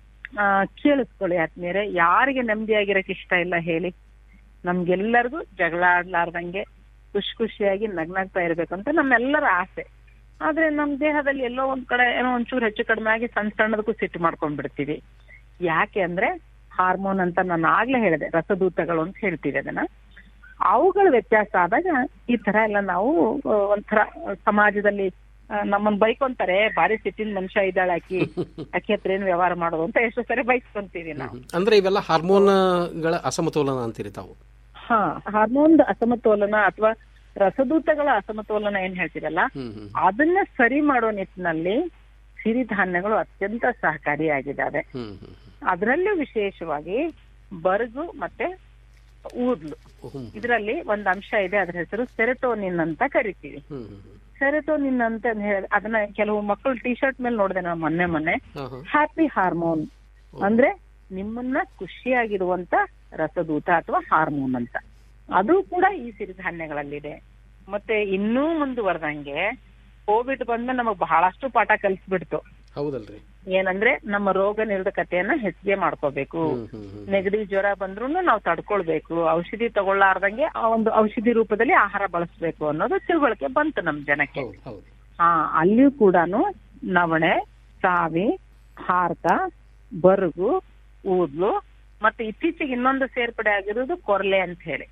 ಆ ಕೇಳಿಸ್ಕೊಳ್ಳಿ ಆದ್ಮೇಲೆ ಯಾರಿಗೆ ನೆಮ್ಮದಿಯಾಗಿರಕ್ ಇಷ್ಟ ಇಲ್ಲ ಹೇಳಿ ನಮ್ಗೆಲ್ಲರಿಗೂ ಜಗಳ ಆಡ್ಲಾರ್ದಂಗೆ ಖುಷಿ ಖುಷಿಯಾಗಿ ನಗ್ನಾಗ್ತಾ ಇರ್ಬೇಕು ಅಂತ ನಮ್ಮೆಲ್ಲರ ಆಸೆ ಆದ್ರೆ ನಮ್ ದೇಹದಲ್ಲಿ ಎಲ್ಲೋ ಒಂದ್ ಕಡೆ ಏನೋ ಒಂಚೂರು ಹೆಚ್ಚು ಕಡಿಮೆ ಆಗಿ ಸಣ್ಣ ಸಣ್ಣದಕ್ಕೂ ಸಿಟ್ಟು ಮಾಡ್ಕೊಂಡ್ಬಿಡ್ತೀವಿ ಯಾಕೆ ಅಂದ್ರೆ ಹಾರ್ಮೋನ್ ಅಂತ ನಾನು ಆಗ್ಲೇ ಹೇಳಿದೆ ರಸದೂತಗಳು ಅಂತ ಹೇಳ್ತೀವಿ ಅದನ್ನ ಅವುಗಳ ವ್ಯತ್ಯಾಸ ಆದಾಗ ಈ ತರ ಎಲ್ಲ ನಾವು ಆ, ಒಂಥರ ಸಮಾಜದಲ್ಲಿ ಆ, ನಮ್ಮನ್ನ ಬೈಕೊಂತಾರೆ ಬಾರಿ ಸಿಟ್ಟಿನ ಮನುಷ್ಯ ಇದ್ದಾಳೆ ಆಕಿ ಆಕಿ ಹತ್ರ ಏನ್ ವ್ಯವಹಾರ ಮಾಡೋದು ಅಂತ ಎಷ್ಟೋ ಸರಿ ಬೈಸ್ಕೊಂತೀವಿ ನಾವು ಅಂದ್ರೆ ಇವೆಲ್ಲ ಹಾರ್ಮೋನ್ಗಳ ಅಸಮತೋಲನ ಅಂತೀರಿ ತಾವು ಹಾ ಹಾರ್ಮೋನ್ ಅಸಮತೋಲನ ಅಥವಾ ರಸದೂತಗಳ ಅಸಮತೋಲನ ಏನ್ ಹೇಳ್ತೀರಲ್ಲ ಅದನ್ನ ಸರಿ ಮಾಡೋ ನಿಟ್ಟಿನಲ್ಲಿ ಸಿರಿಧಾನ್ಯಗಳು ಅತ್ಯಂತ ಸಹಕಾರಿಯಾಗಿದ್ದಾವೆ ಅದರಲ್ಲೂ ವಿಶೇಷವಾಗಿ ಬರಗು ಮತ್ತೆ ಊದ್ಲು ಇದರಲ್ಲಿ ಒಂದು ಅಂಶ ಇದೆ ಅದ್ರ ಹೆಸರು ಸೆರೆಟೋನಿನ್ ಅಂತ ಕರಿತೀವಿ ಸೆರೆಟೋನಿನ್ ಅಂತ ಹೇಳಿ ಅದನ್ನ ಕೆಲವು ಮಕ್ಕಳು ಟಿ ಶರ್ಟ್ ಮೇಲೆ ನೋಡಿದೆ ನಾನು ಮೊನ್ನೆ ಮೊನ್ನೆ ಹ್ಯಾಪಿ ಹಾರ್ಮೋನ್ ಅಂದ್ರೆ ನಿಮ್ಮನ್ನ ಖುಷಿಯಾಗಿರುವಂತ ರಸದೂತ ಅಥವಾ ಹಾರ್ಮೋನ್ ಅಂತ ಅದು ಕೂಡ ಈ ಸಿರಿಧಾನ್ಯಗಳಲ್ಲಿದೆ ಮತ್ತೆ ಇನ್ನೂ ಮುಂದುವರೆದಂಗೆ ಕೋವಿಡ್ ಬಂದ್ಮೇಲೆ ನಮಗ್ ಬಹಳಷ್ಟು ಪಾಠ ಕಲಿಸ್ಬಿಡ್ತು ಹೌದಲ್ರಿ ಏನಂದ್ರೆ ನಮ್ಮ ರೋಗ ನಿರೋಧಕತೆಯನ್ನ ಹೆಚ್ಚಿಗೆ ಮಾಡ್ಕೋಬೇಕು ನೆಗಡಿ ಜ್ವರ ಬಂದ್ರು ನಾವು ತಡ್ಕೊಳ್ಬೇಕು ಔಷಧಿ ತಗೊಳ್ಳಾರ್ದಂಗೆ ಆ ಒಂದು ಔಷಧಿ ರೂಪದಲ್ಲಿ ಆಹಾರ ಬಳಸ್ಬೇಕು ಅನ್ನೋದು ತಿಳುವಳಿಕೆ ಬಂತು ನಮ್ ಜನಕ್ಕೆ ಹಾ ಅಲ್ಲಿಯೂ ಕೂಡ ನವಣೆ ಸಾವಿ ಹಾರ್ಕ ಬರುಗು ಊದ್ಲು ಮತ್ತೆ ಇತ್ತೀಚೆಗೆ ಇನ್ನೊಂದು ಸೇರ್ಪಡೆ ಆಗಿರೋದು ಕೊರ್ಲೆ ಅಂತ ಹೇಳಿ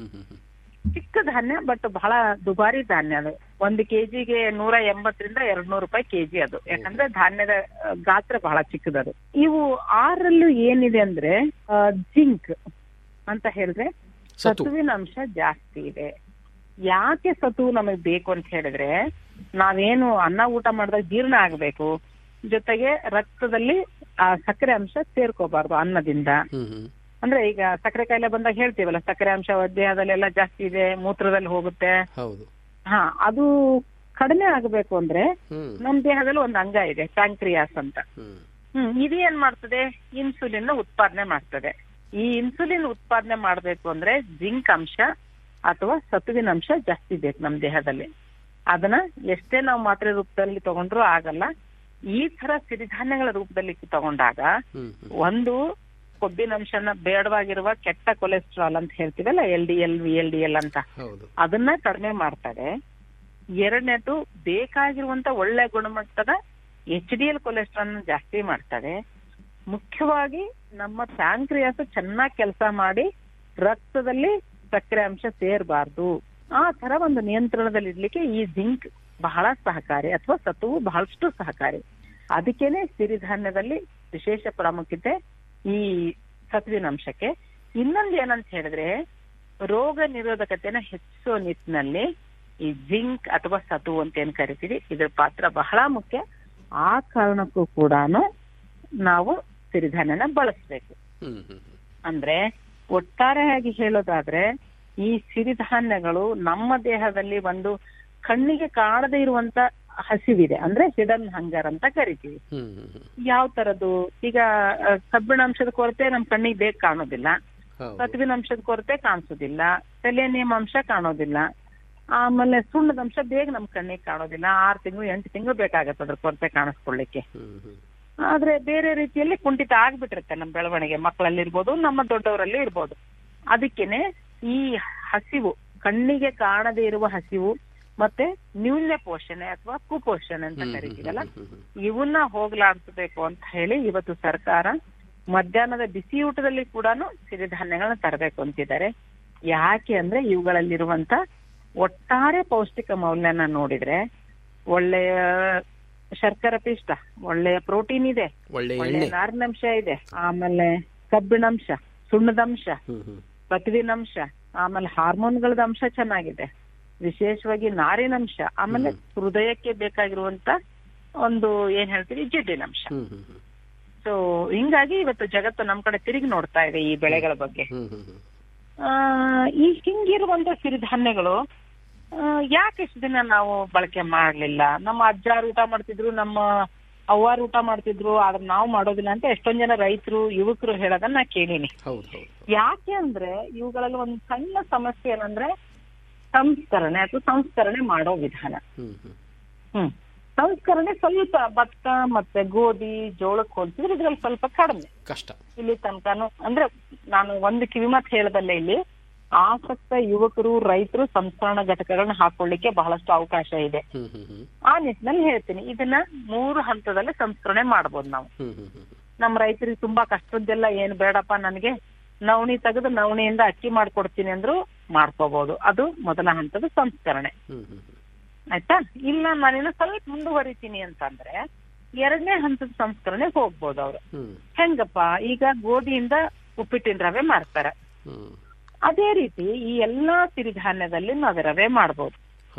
ಚಿಕ್ಕ ಧಾನ್ಯ ಬಟ್ ಬಹಳ ದುಬಾರಿ ಧಾನ್ಯ ಅದು ಒಂದು ಕೆಜಿಗೆ ನೂರ ಎಂಬತ್ತರಿಂದ ಎರಡ್ ನೂರು ರೂಪಾಯಿ ಕೆಜಿ ಅದು ಯಾಕಂದ್ರೆ ಧಾನ್ಯದ ಆ, ಗಾತ್ರ ಬಹಳ ಚಿಕ್ಕದದು ಇವು ಆರಲ್ಲೂ ಏನಿದೆ ಅಂದ್ರೆ ಜಿಂಕ್ ಅಂತ ಹೇಳಿದ್ರೆ ಸತುವಿನ ಅಂಶ ಜಾಸ್ತಿ ಇದೆ ಯಾಕೆ ಸತು ನಮಗ್ ಬೇಕು ಅಂತ ಹೇಳಿದ್ರೆ ನಾವೇನು ಅನ್ನ ಊಟ ಮಾಡಿದಾಗ ಜೀರ್ಣ ಆಗ್ಬೇಕು ಜೊತೆಗೆ ರಕ್ತದಲ್ಲಿ ಆ ಸಕ್ಕರೆ ಅಂಶ ಸೇರ್ಕೋಬಾರ್ದು ಅನ್ನದಿಂದ ಅಂದ್ರೆ ಈಗ ಸಕ್ಕರೆ ಕಾಯಿಲೆ ಬಂದಾಗ ಹೇಳ್ತೀವಲ್ಲ ಸಕ್ಕರೆ ಅಂಶ ದೇಹದಲ್ಲೆಲ್ಲ ಜಾಸ್ತಿ ಇದೆ ಮೂತ್ರದಲ್ಲಿ ಹೋಗುತ್ತೆ ಹೌದು ಹಾ ಅದು ಕಡಿಮೆ ಆಗಬೇಕು ಅಂದ್ರೆ ನಮ್ ದೇಹದಲ್ಲಿ ಒಂದು ಅಂಗ ಇದೆ ಪ್ಯಾಂಕ್ರಿಯಾಸ್ ಅಂತ ಹ್ಮ್ ಇದು ಏನ್ ಮಾಡ್ತದೆ ಇನ್ಸುಲಿನ್ ಉತ್ಪಾದನೆ ಮಾಡ್ತದೆ ಈ ಇನ್ಸುಲಿನ್ ಉತ್ಪಾದನೆ ಮಾಡ್ಬೇಕು ಅಂದ್ರೆ ಜಿಂಕ್ ಅಂಶ ಅಥವಾ ಸತುವಿನ ಅಂಶ ಜಾಸ್ತಿ ಬೇಕು ನಮ್ ದೇಹದಲ್ಲಿ ಅದನ್ನ ಎಷ್ಟೇ ನಾವು ಮಾತ್ರೆ ರೂಪದಲ್ಲಿ ತಗೊಂಡ್ರು ಆಗಲ್ಲ ಈ ತರ ಸಿರಿಧಾನ್ಯಗಳ ರೂಪದಲ್ಲಿ ತಗೊಂಡಾಗ ಒಂದು ಕೊಬ್ಬಿನ ಅಂಶನ ಬೇಡವಾಗಿರುವ ಕೆಟ್ಟ ಕೊಲೆಸ್ಟ್ರಾಲ್ ಅಂತ ಹೇಳ್ತೀವಲ್ಲ L D L V L D L ಅಂತ ಹೌದು ಅದನ್ನ ಕಡಿಮೆ ಮಾಡ್ತದೆ ಎರಡನೇದು ಬೇಕಾಗಿರುವಂತ ಒಳ್ಳೆ ಗುಣಮಟ್ಟದ ಎಚ್ ಡಿ ಎಲ್ ಕೊಲೆಸ್ಟ್ರಾಲ್ ಜಾಸ್ತಿ ಮಾಡ್ತದೆ ಮುಖ್ಯವಾಗಿ ನಮ್ಮ ಪ್ಯಾಂಕ್ರಿಯಾಸ್ ಚೆನ್ನಾಗಿ ಕೆಲಸ ಮಾಡಿ ರಕ್ತದಲ್ಲಿ ಸಕ್ಕರೆ ಅಂಶ ಸೇರಬಾರ್ದು ಆ ತರ ಒಂದು ನಿಯಂತ್ರಣದಲ್ಲಿ ಇಡ್ಲಿಕ್ಕೆ ಈ ಜಿಂಕ್ ಬಹಳ ಸಹಕಾರಿ ಅಥವಾ ಸತುವು ಬಹಳಷ್ಟು ಸಹಕಾರಿ ಅದಕ್ಕೇನೆ ಸಿರಿಧಾನ್ಯದಲ್ಲಿ ವಿಶೇಷ ಪ್ರಾಮುಖ್ಯತೆ ಈ ಸತುವಿನ ಅಂಶಕ್ಕೆ ಇನ್ನೊಂದು ಏನಂತ ಹೇಳಿದ್ರೆ ರೋಗ ನಿರೋಧಕತೆನ ಹೆಚ್ಚಿಸೋ ನಿಟ್ಟಿನಲ್ಲಿ ಈ ಜಿಂಕ್ ಅಥವಾ ಸತು ಅಂತ ಏನ್ ಕರಿತೀವಿ ಇದ್ರ ಪಾತ್ರ ಬಹಳ ಮುಖ್ಯ ಆ ಕಾರಣಕ್ಕೂ ಕೂಡ ನಾವು ಸಿರಿಧಾನ್ಯನ ಬಳಸ್ಬೇಕು ಅಂದ್ರೆ ಒಟ್ಟಾರೆಯಾಗಿ ಹೇಳೋದಾದ್ರೆ ಈ ಸಿರಿಧಾನ್ಯಗಳು ನಮ್ಮ ದೇಹದಲ್ಲಿ ಒಂದು ಕಣ್ಣಿಗೆ ಕಾಣದೇ ಇರುವಂತ ಹಸಿವಿದೆ ಅಂದ್ರೆ ಹಿಡನ್ ಹಂಗರ್ ಅಂತ ಕರಿತೀವಿ ಯಾವ ತರದ್ದು ಈಗ ಆ, ಕಬ್ಬಿಣಾಂಶದ ಕೊರತೆ ನಮ್ ಕಣ್ಣಿಗೆ ಬೇಗ ಕಾಣೋದಿಲ್ಲ ಸತುವಿನ ಅಂಶದ ಕೊರತೆ ಕಾಣಿಸೋದಿಲ್ಲ ಸೆಲೆನಿಯಂ ಅಂಶ ಕಾಣೋದಿಲ್ಲ ಆಮೇಲೆ ಸುಣ್ಣದ ಅಂಶ ಬೇಗ ನಮ್ ಕಣ್ಣಿಗೆ ಕಾಣೋದಿಲ್ಲ ಆರ್ ತಿಂಗಳು ಎಂಟು ತಿಂಗಳು ಬೇಕಾಗತ್ತೆ ಅದ್ರ ಕೊರತೆ ಕಾಣಿಸ್ಕೊಳ್ಳಿಕ್ಕೆ ಆದ್ರೆ ಬೇರೆ ರೀತಿಯಲ್ಲಿ ಕುಂಠಿತ ಆಗ್ಬಿಟ್ಟಿರುತ್ತೆ ನಮ್ಮ ಬೆಳವಣಿಗೆ ಮಕ್ಕಳಲ್ಲಿರ್ಬೋದು ನಮ್ಮ ದೊಡ್ಡವರಲ್ಲಿ ಇರ್ಬೋದು ಅದಕ್ಕೇನೆ ಈ ಹಸಿವು ಕಣ್ಣಿಗೆ ಕಾಣದೇ ಇರುವ ಹಸಿವು ಮತ್ತೆ ನ್ಯೂನ್ಯ ಪೋಷಣೆ ಅಥವಾ ಕುಪೋಷಣೆ ಅಂತ ಕರಿತೀವಲ್ಲ ಇವನ್ನ ಹೋಗ್ಲಾಡಿಸಬೇಕು ಅಂತ ಹೇಳಿ ಇವತ್ತು ಸರ್ಕಾರ ಮಧ್ಯಾಹ್ನದ ಬಿಸಿ ಊಟದಲ್ಲಿ ಕೂಡ ಸಿರಿಧಾನ್ಯಗಳನ್ನ ತರಬೇಕು ಅಂತಿದ್ದಾರೆ ಯಾಕೆ ಅಂದ್ರೆ ಇವುಗಳಲ್ಲಿರುವಂತ ಒಟ್ಟಾರೆ ಪೌಷ್ಟಿಕ ಮೌಲ್ಯನ ನೋಡಿದ್ರೆ ಒಳ್ಳೆಯ ಶರ್ಕರ ಪಿಷ್ಟ ಒಳ್ಳೆಯ ಪ್ರೋಟೀನ್ ಇದೆ ಒಳ್ಳೆಯ ಒಳ್ಳೆಯ ಎಣ್ಣೆ ನಾರಿನಂಶ ಇದೆ ಆಮೇಲೆ ಕಬ್ಬಿಣಂಶ ಸುಣ್ಣದಂಶ ಪ್ರತಿದಿನಂಶ ಆಮೇಲೆ ಹಾರ್ಮೋನ್ಗಳದ ಅಂಶ ಚೆನ್ನಾಗಿದೆ ವಿಶೇಷವಾಗಿ ನಾರಿನಂಶ ಆಮೇಲೆ ಹೃದಯಕ್ಕೆ ಬೇಕಾಗಿರುವಂತ ಒಂದು ಏನ್ ಹೇಳ್ತೀವಿ ಜಿಡ್ಡಿನಂಶ ಸೊ ಹಿಂಗಾಗಿ ಇವತ್ತು ಜಗತ್ತು ನಮ್ ಕಡೆ ತಿರುಗಿ ನೋಡ್ತಾ ಇದೆ ಈ ಬೆಳೆಗಳ ಬಗ್ಗೆ ಆ, ಈ ಹಿಂಗಿರುವಂತ ಸಿರಿಧಾನ್ಯಗಳು ಆ, ಯಾಕೆ ಇಷ್ಟು ದಿನ ನಾವು ಬಳಕೆ ಮಾಡ್ಲಿಲ್ಲ ನಮ್ಮ ಅಜ್ಜಾರು ಊಟ ಮಾಡ್ತಿದ್ರು ನಮ್ಮ ಅವ್ವಾರು ಊಟ ಮಾಡ್ತಿದ್ರು ಆದ್ರೆ ನಾವು ಮಾಡೋದಿಲ್ಲ ಅಂತ ಎಷ್ಟೊಂದ್ ಜನ ರೈತರು ಯುವಕರು ಹೇಳೋದನ್ನ ನಾ ಕೇಳೀನಿ ಹೌದು ಹೌದು ಯಾಕೆ ಅಂದ್ರೆ ಇವುಗಳಲ್ಲಿ ಒಂದು ಸಣ್ಣ ಸಮಸ್ಯೆ ಏನಂದ್ರೆ ಸಂಸ್ಕರಣೆ ಅಥವಾ ಸಂಸ್ಕರಣೆ ಮಾಡೋ ವಿಧಾನ ಹ್ಮ್ ಸಂಸ್ಕರಣೆ ಸ್ವಲ್ಪ ಭತ್ತ ಮತ್ತೆ ಗೋಧಿ ಜೋಳಕ್ಕೆ ಹೋಲಿಸಿದ್ರೆ ಇದ್ರಲ್ಲಿ ಸ್ವಲ್ಪ ಕಡಿಮೆ ಕಷ್ಟ ಇಲ್ಲಿ ತನಕನು ಅಂದ್ರೆ ನಾನು ಒಂದು ಕಿವಿಮಾತ್ ಹೇಳದಲ್ಲೇ ಇಲ್ಲಿ ಆಸಕ್ತ ಯುವಕರು ರೈತರು ಸಂಸ್ಕರಣ ಘಟಕಗಳನ್ನ ಹಾಕೊಳ್ಳಿಕ್ಕೆ ಬಹಳಷ್ಟು ಅವಕಾಶ ಇದೆ ಆ ನಿಟ್ಟಿನಲ್ಲಿ ಹೇಳ್ತೀನಿ ಇದನ್ನ ಮೂರು ಹಂತದಲ್ಲಿ ಸಂಸ್ಕರಣೆ ಮಾಡ್ಬೋದು ನಾವು ನಮ್ಮ ರೈತರಿಗೆ ತುಂಬಾ ಕಷ್ಟದ್ದೆಲ್ಲ ಏನ್ ಬೇಡಪ್ಪ ನನಗೆ ನವಣಿ ತೆಗೆದು ನವಣಿಯಿಂದ ಅಕ್ಕಿ ಮಾಡ್ಕೊಡ್ತೀನಿ ಅಂದ್ರು ಮಾಡ್ಕೋಬಹುದು ಅದು ಮೊದಲ ಹಂತದ ಸಂಸ್ಕರಣೆ ಆಯ್ತಾ ಇಲ್ಲ ನಾನಿನ್ನು ಸ್ವಲ್ಪ ಮುಂದುವರಿತೀನಿ ಅಂತಂದ್ರೆ ಎರಡನೇ ಹಂತದ ಸಂಸ್ಕರಣೆಗೆ ಹೋಗ್ಬೋದು ಅವ್ರು ಹೆಂಗಪ್ಪ ಈಗ ಗೋಧಿಯಿಂದ ಉಪ್ಪಿಟ್ಟಿನ ರವೆ ಮಾಡ್ತಾರೆ ಅದೇ ರೀತಿ ಈ ಎಲ್ಲಾ ಸಿರಿಧಾನ್ಯದಲ್ಲಿ ನಾವು ರವೆ ಮಾಡ್ಬೋದು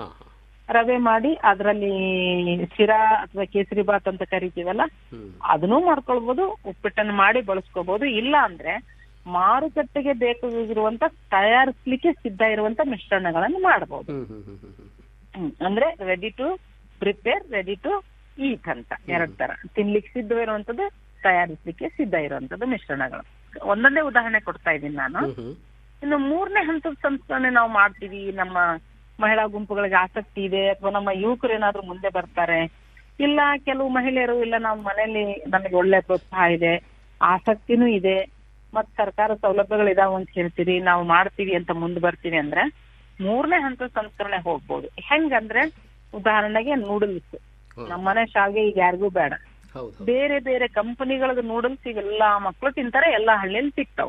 ರವೆ ಮಾಡಿ ಅದರಲ್ಲಿ ಶಿರಾ ಅಥವಾ ಕೇಸರಿ ಬಾತ್ ಅಂತ ಕರಿತೀವಲ್ಲ ಅದನ್ನೂ ಮಾಡ್ಕೊಳ್ಬಹುದು ಉಪ್ಪಿಟ್ಟನ್ನು ಮಾಡಿ ಬಳಸ್ಕೋಬಹುದು ಇಲ್ಲ ಅಂದ್ರೆ ಮಾರುಕಟ್ಟೆಗೆ ಬೇಕಾಗಿರುವಂತ ತಯಾರಿಸ್ಲಿಕ್ಕೆ ಸಿದ್ಧ ಇರುವಂತ ಮಿಶ್ರಣಗಳನ್ನು ಮಾಡಬಹುದು ಹ್ಮ್. ಅಂದ್ರೆ ready to prepare ready to eat ಅಂತ ಎರಡ್ ತರ ತಿನ್ಲಿಕ್ಕೆ ಸಿದ್ಧ ಇರುವಂತದ್ದು ತಯಾರಿಸ್ಲಿಕ್ಕೆ ಸಿದ್ಧ ಇರುವಂತದ್ದು ಮಿಶ್ರಣಗಳು ಒಂದೊಂದೇ ಉದಾಹರಣೆ ಕೊಡ್ತಾ ಇದ್ದೀನಿ ನಾನು ಇನ್ನು ಮೂರನೇ ಹಂತದ ಸಂಸ್ಕರಣೆ ನಾವು ಮಾಡ್ತೀವಿ ನಮ್ಮ ಮಹಿಳಾ ಗುಂಪುಗಳಿಗೆ ಆಸಕ್ತಿ ಇದೆ ಅಥವಾ ನಮ್ಮ ಯುವಕರು ಏನಾದ್ರೂ ಮುಂದೆ ಬರ್ತಾರೆ ಇಲ್ಲ ಕೆಲವು ಮಹಿಳೆಯರು ಇಲ್ಲ ನಾವು ಮನೆಯಲ್ಲಿ ನಮಗೆ ಒಳ್ಳೆ ಪ್ರೋತ್ಸಾಹ ಇದೆ ಆಸಕ್ತಿನೂ ಇದೆ ಮತ್ ಸರ್ಕಾರ ಸೌಲಭ್ಯಗಳು ಇದಾವ ಅಂತ ಹೇಳ್ತೀರಿ ನಾವು ಮಾಡ್ತೀವಿ ಅಂತ ಮುಂದೆ ಬರ್ತೀವಿ ಅಂದ್ರೆ ಮೂರನೇ ಹಂತದ ಸಂಸ್ಕರಣೆ ಹೋಗ್ಬೋದು ಹೆಂಗಂದ್ರೆ ಉದಾಹರಣೆಗೆ ನೂಡಲ್ಸ್ ನಮ್ಮನೆ ಶಾವಿಗೆ ಈಗ ಯಾರಿಗೂ ಬೇಡ ಬೇರೆ ಬೇರೆ ಕಂಪನಿಗಳದ ನೂಡಲ್ಸ್ ಈಗ ಎಲ್ಲಾ ಮಕ್ಳು ತಿಂತಾರೆ ಎಲ್ಲಾ ಹಳ್ಳಿಯಲ್ಲಿ ಸಿಗ್ತಾವ್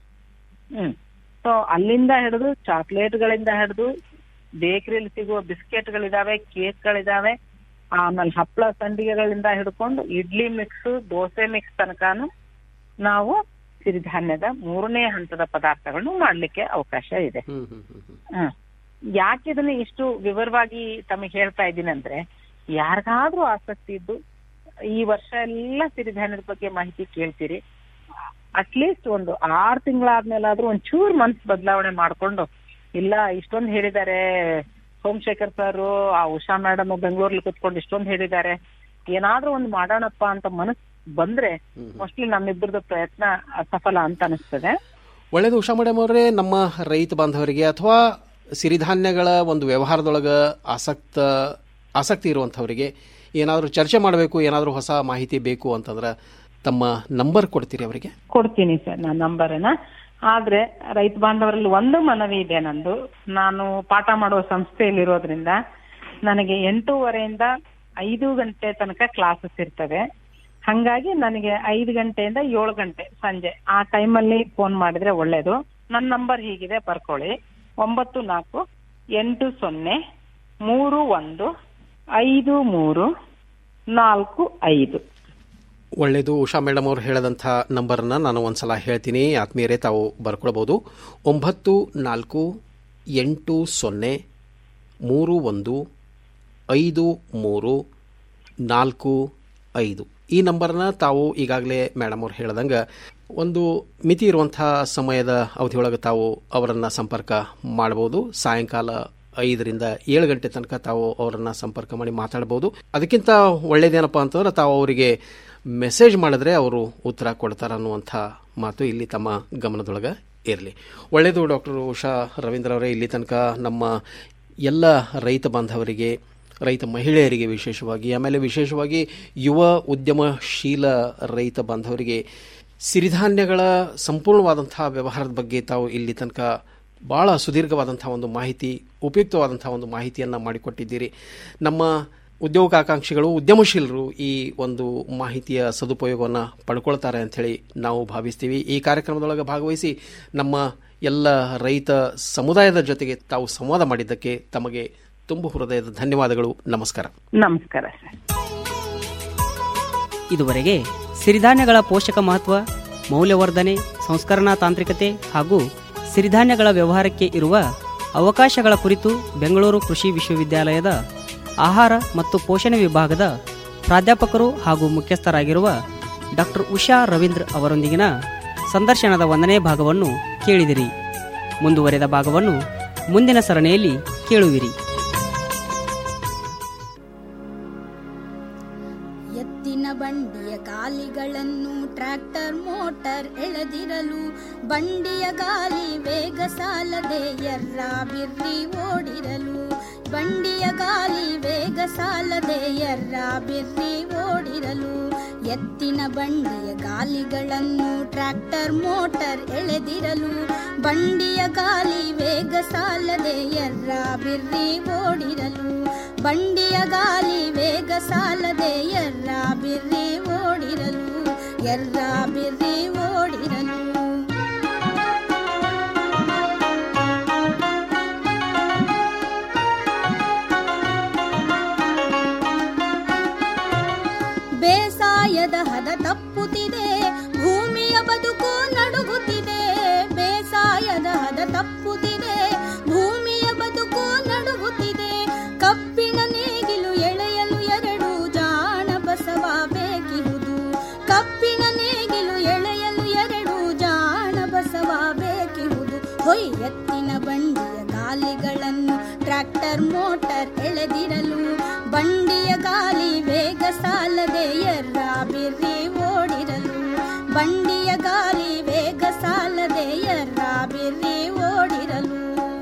ಹ್ಮ್ ಸೊ ಅಲ್ಲಿಂದ ಹಿಡಿದು ಚಾಕ್ಲೇಟ್ಗಳಿಂದ ಹಿಡಿದು ಬೇಕರಿಯಲ್ಲಿ ಸಿಗುವ ಬಿಸ್ಕೆಟ್ಗಳಿದಾವೆ ಕೇಕ್ಗಳಿದಾವೆ ಆಮೇಲೆ ಹಪ್ಪಳ ಸಂಡಿಗೆಗಳಿಂದ ಹಿಡ್ಕೊಂಡು ಇಡ್ಲಿ ಮಿಕ್ಸ್ ದೋಸೆ ಮಿಕ್ಸ್ ತನಕನು ನಾವು ಸಿರಿಧಾನ್ಯದ ಮೂರನೇ ಹಂತದ ಪದಾರ್ಥಗಳನ್ನು ಮಾಡ್ಲಿಕ್ಕೆ ಅವಕಾಶ ಇದೆ ಹ್ಮ್ ಯಾಕೆ ಇದನ್ನ ಇಷ್ಟು ವಿವರವಾಗಿ ತಮಗೆ ಹೇಳ್ತಾ ಇದ್ದೀನಿ ಅಂದ್ರೆ ಯಾರಿಗಾದ್ರೂ ಆಸಕ್ತಿ ಇದ್ದು ಈ ವರ್ಷ ಎಲ್ಲ ಸಿರಿಧಾನ್ಯದ ಬಗ್ಗೆ ಮಾಹಿತಿ ಕೇಳ್ತೀರಿ ಅಟ್ಲೀಸ್ಟ್ ಒಂದು ಆರ್ ತಿಂಗಳಾದ್ಮೇಲಾದ್ರೂ ಒಂದ್ ಚೂರ್ ಮನ್ಸ್ ಬದಲಾವಣೆ ಮಾಡ್ಕೊಂಡು ಇಲ್ಲ ಇಷ್ಟೊಂದು ಹೇಳಿದ್ದಾರೆ ಸೋಮಶೇಖರ್ ಸರ್ ಆ ಉಷಾ ಮೇಡಮ್ ಬೆಂಗಳೂರಲ್ಲಿ ಕುತ್ಕೊಂಡು ಇಷ್ಟೊಂದು ಹೇಳಿದ್ದಾರೆ ಏನಾದ್ರೂ ಒಂದು ಮಾಡೋಣಪ್ಪ ಅಂತ ಮನಸ್ ಬಂದ್ರೆ ಮೋಸ್ಟ್ಲಿ ನಮ್ಮಿಬ್ಬರದ್ದು ಪ್ರಯತ್ನ ಸಫಲ ಅಂತ ಅನಿಸ್ತದೆ ಒಳ್ಳೇದು ಉಷಾ ಮೇಡಮ್ ಅವರೇ ನಮ್ಮ ರೈತ ಬಾಂಧವರಿಗೆ ಅಥವಾ ಸಿರಿಧಾನ್ಯಗಳ ಒಂದು ವ್ಯವಹಾರದೊಳಗ ಆಸಕ್ತ ಆಸಕ್ತಿ ಇರುವಂಥವರಿಗೆ ಏನಾದರೂ ಚರ್ಚೆ ಮಾಡಬೇಕು ಏನಾದರೂ ಹೊಸ ಮಾಹಿತಿ ಬೇಕು ಅಂತಂದ್ರೆ ತಮ್ಮ ನಂಬರ್ ಕೊಡ್ತೀರಿ ಅವರಿಗೆ ಕೊಡ್ತೀನಿ ಸರ್ ನನ್ನ ನಂಬರನ್ನ ಆದ್ರೆ ರೈತ ಬಾಂಧವರಲ್ಲಿ ಒಂದು ಮನವಿ ಇದೆ ನಂದು ನಾನು ಪಾಠ ಮಾಡುವ ಸಂಸ್ಥೆಯಲ್ಲಿ ಇರೋದ್ರಿಂದ ನನಗೆ ಎಂಟೂವರೆಯಿಂದ ಐದು ಗಂಟೆ ತನಕ ಕ್ಲಾಸಸ್ ಇರ್ತವೆ ಹಂಗಾಗಿ ನನಗೆ ಐದು ಗಂಟೆಯಿಂದ ಏಳು ಗಂಟೆ ಸಂಜೆ ಆ ಟೈಮಲ್ಲಿ ಫೋನ್ ಮಾಡಿದ್ರೆ ಒಳ್ಳೇದು ನನ್ನ ನಂಬರ್ ಹೀಗಿದೆ ಬರ್ಕೊಳ್ಳಿ ಒಂಬತ್ತು ನಾಲ್ಕು ಎಂಟು ಸೊನ್ನೆ ಮೂರು ಒಂದು ಐದು ಮೂರು ನಾಲ್ಕು ಐದು ಒಳ್ಳೆಯದು ಉಷಾ ಮೇಡಮ್ ಅವರು ಹೇಳಿದಂಥ ನಂಬರನ್ನ ನಾನು ಒಂದ್ಸಲ ಹೇಳ್ತೀನಿ ಆತ್ಮೀಯರೇ ತಾವು ಬರ್ಕೊಳ್ಬೋದು ಒಂಬತ್ತು ನಾಲ್ಕು ಎಂಟು ಸೊನ್ನೆ ಮೂರು ಒಂದು ಐದು ಮೂರು ನಾಲ್ಕು ಐದು ಈ ನಂಬರ್ನ ತಾವು ಈಗಾಗಲೇ ಮೇಡಮ್ ಅವ್ರು ಹೇಳ್ದಂಗೆ ಒಂದು ಮಿತಿ ಇರುವಂಥ ಸಮಯದ ಅವಧಿಯೊಳಗೆ ತಾವು ಅವರನ್ನು ಸಂಪರ್ಕ ಮಾಡ್ಬೋದು ಸಾಯಂಕಾಲ ಐದರಿಂದ ಏಳು ಗಂಟೆ ತನಕ ತಾವು ಅವರನ್ನು ಸಂಪರ್ಕ ಮಾಡಿ ಮಾತಾಡ್ಬೋದು ಅದಕ್ಕಿಂತ ಒಳ್ಳೇದೇನಪ್ಪ ಅಂತಂದ್ರೆ ತಾವು ಅವರಿಗೆ ಮೆಸೇಜ್ ಮಾಡಿದ್ರೆ ಅವರು ಉತ್ತರ ಕೊಡ್ತಾರೆ ಅನ್ನುವಂಥ ಮಾತು ಇಲ್ಲಿ ತಮ್ಮ ಗಮನದೊಳಗೆ ಇರಲಿ ಒಳ್ಳೆಯದು ಡಾಕ್ಟರ್ ಉಷಾ ರವೀಂದ್ರ ಅವರೇ ಇಲ್ಲಿ ತನಕ ನಮ್ಮ ಎಲ್ಲ ರೈತ ಬಾಂಧವರಿಗೆ ರೈತ ಮಹಿಳೆಯರಿಗೆ ವಿಶೇಷವಾಗಿ ಆಮೇಲೆ ವಿಶೇಷವಾಗಿ ಯುವ ಉದ್ಯಮಶೀಲ ರೈತ ಬಾಂಧವರಿಗೆ ಸಿರಿಧಾನ್ಯಗಳ ಸಂಪೂರ್ಣವಾದಂಥ ವ್ಯವಹಾರದ ಬಗ್ಗೆ ತಾವು ಇಲ್ಲಿ ತನಕ ಭಾಳ ಸುದೀರ್ಘವಾದಂಥ ಒಂದು ಮಾಹಿತಿ ಉಪಯುಕ್ತವಾದಂಥ ಒಂದು ಮಾಹಿತಿಯನ್ನು ಮಾಡಿಕೊಟ್ಟಿದ್ದೀರಿ ನಮ್ಮ ಉದ್ಯೋಗಾಕಾಂಕ್ಷಿಗಳು ಉದ್ಯಮಶೀಲರು ಈ ಒಂದು ಮಾಹಿತಿಯ ಸದುಪಯೋಗವನ್ನು ಪಡ್ಕೊಳ್ತಾರೆ ಅಂಥೇಳಿ ನಾವು ಭಾವಿಸ್ತೀವಿ ಈ ಕಾರ್ಯಕ್ರಮದೊಳಗೆ ಭಾಗವಹಿಸಿ ನಮ್ಮ ಎಲ್ಲ ರೈತ ಸಮುದಾಯದ ಜೊತೆಗೆ ತಾವು ಸಂವಾದ ಮಾಡಿದ್ದಕ್ಕೆ ತಮಗೆ ತುಂಬು ಹೃದಯದ ಧನ್ಯವಾದಗಳು ನಮಸ್ಕಾರ ನಮಸ್ಕಾರ ಸರ್ ಇದುವರೆಗೆ ಸಿರಿಧಾನ್ಯಗಳ ಪೋಷಕ ಮಹತ್ವ ಮೌಲ್ಯವರ್ಧನೆ ಸಂಸ್ಕರಣಾ ತಾಂತ್ರಿಕತೆ ಹಾಗೂ ಸಿರಿಧಾನ್ಯಗಳ ವ್ಯವಹಾರಕ್ಕೆ ಇರುವ ಅವಕಾಶಗಳ ಕುರಿತು ಬೆಂಗಳೂರು ಕೃಷಿ ವಿಶ್ವವಿದ್ಯಾಲಯದ ಆಹಾರ ಮತ್ತು ಪೋಷಣೆ ವಿಭಾಗದ ಪ್ರಾಧ್ಯಾಪಕರು ಹಾಗೂ ಮುಖ್ಯಸ್ಥರಾಗಿರುವ ಡಾಕ್ಟರ್ ಉಷಾ ರವೀಂದ್ರ ಅವರೊಂದಿಗಿನ ಸಂದರ್ಶನದ ಒಂದನೇ ಭಾಗವನ್ನು ಕೇಳಿದಿರಿ ಮುಂದುವರೆದ ಭಾಗವನ್ನು ಮುಂದಿನ ಸರಣಿಯಲ್ಲಿ ಕೇಳುವಿರಿ ಎತ್ತಿನ ಬಂಡಿಯ ಗಾಲಿಗಳನ್ನು ಟ್ರ್ಯಾಕ್ಟರ್ ಮೋಟಾರ್ ಎಳೆದಿರಲು ಬಂಡಿಯ ಗಾಲಿ ವೇಗ ಸಾಲದೆ ಎರ್ರ ಬಿರ್ರಿ ಓಡಿರಲು ಬಂಡಿಯ ಗಾಲಿ ವೇಗ ಸಾಲದೆ ಎರ್ರ ಬಿರ್ರಿ ಓಡಿರಲು ಎತ್ತಿನ ಬಂಡಿಯ ಗಾಲಿಗಳನ್ನು ಟ್ರ್ಯಾಕ್ಟರ್ ಮೋಟಾರ್ ಎಳೆದಿರಲು ಬಂಡಿಯ ಗಾಲಿ ವೇಗ ಸಾಲದೆ ಎರ್ರ ಬಿರ್ರಿ ಓಡಿರಲು ಬಂಡಿಯ ಗಾಲಿ ವೇಗ ಸಾಲದೆ ಎರ್ರ ಬಿರ್ರಿ ಓಡಿರಲು ಎರ್ರ ಬಿರ್ರಿ ಓಡಿರಲು ಬೇಸಾಯದ ಹದ ತಪ್ಪುತ್ತಿದೆ ಭೂಮಿಯ ಬದುಕು ನಡುಗುತ್ತಿದೆ ಬೇಸಾಯದ ಹದ ತಪ್ಪುತ್ತಿದೆ ಭೂಮಿಯ ಬದುಕು ನಡುಗುತ್ತಿದೆ ಕಬ್ಬಿಣ ನೇಗಿಲು ಎಳೆಯಲು ಎರಡು ಜಾಣ ಬಸವ ಬೇಕಿರುವುದು ಕಬ್ಬಿಣ ನೇಗಿಲು ಎಳೆಯಲು ಎರಡು ಜಾಣ ಬಸವ ಬೇಕಿರುವುದು ಹೊಯ್ ಎತ್ತಿನ ಬಂಡಿಯ ಗಾಲಿಗಳನ್ನು ಟ್ರ್ಯಾಕ್ಟರ್ ಮೋಟಾರ್ ಎಳೆದಿರಲು ಬಂಡಿಯ ಗಾಲಿ ವೇಗ ಸಾಲದೆ ಎರ್ರ ಬಿರ್ರಿ ಓಡಿರಲು ಬಂಡಿಯ ಗಾಲಿ ವೇಗ ಸಾಲದೆ ಎರ್ರ ಬಿರ್ರಿ ಓಡಿರಲು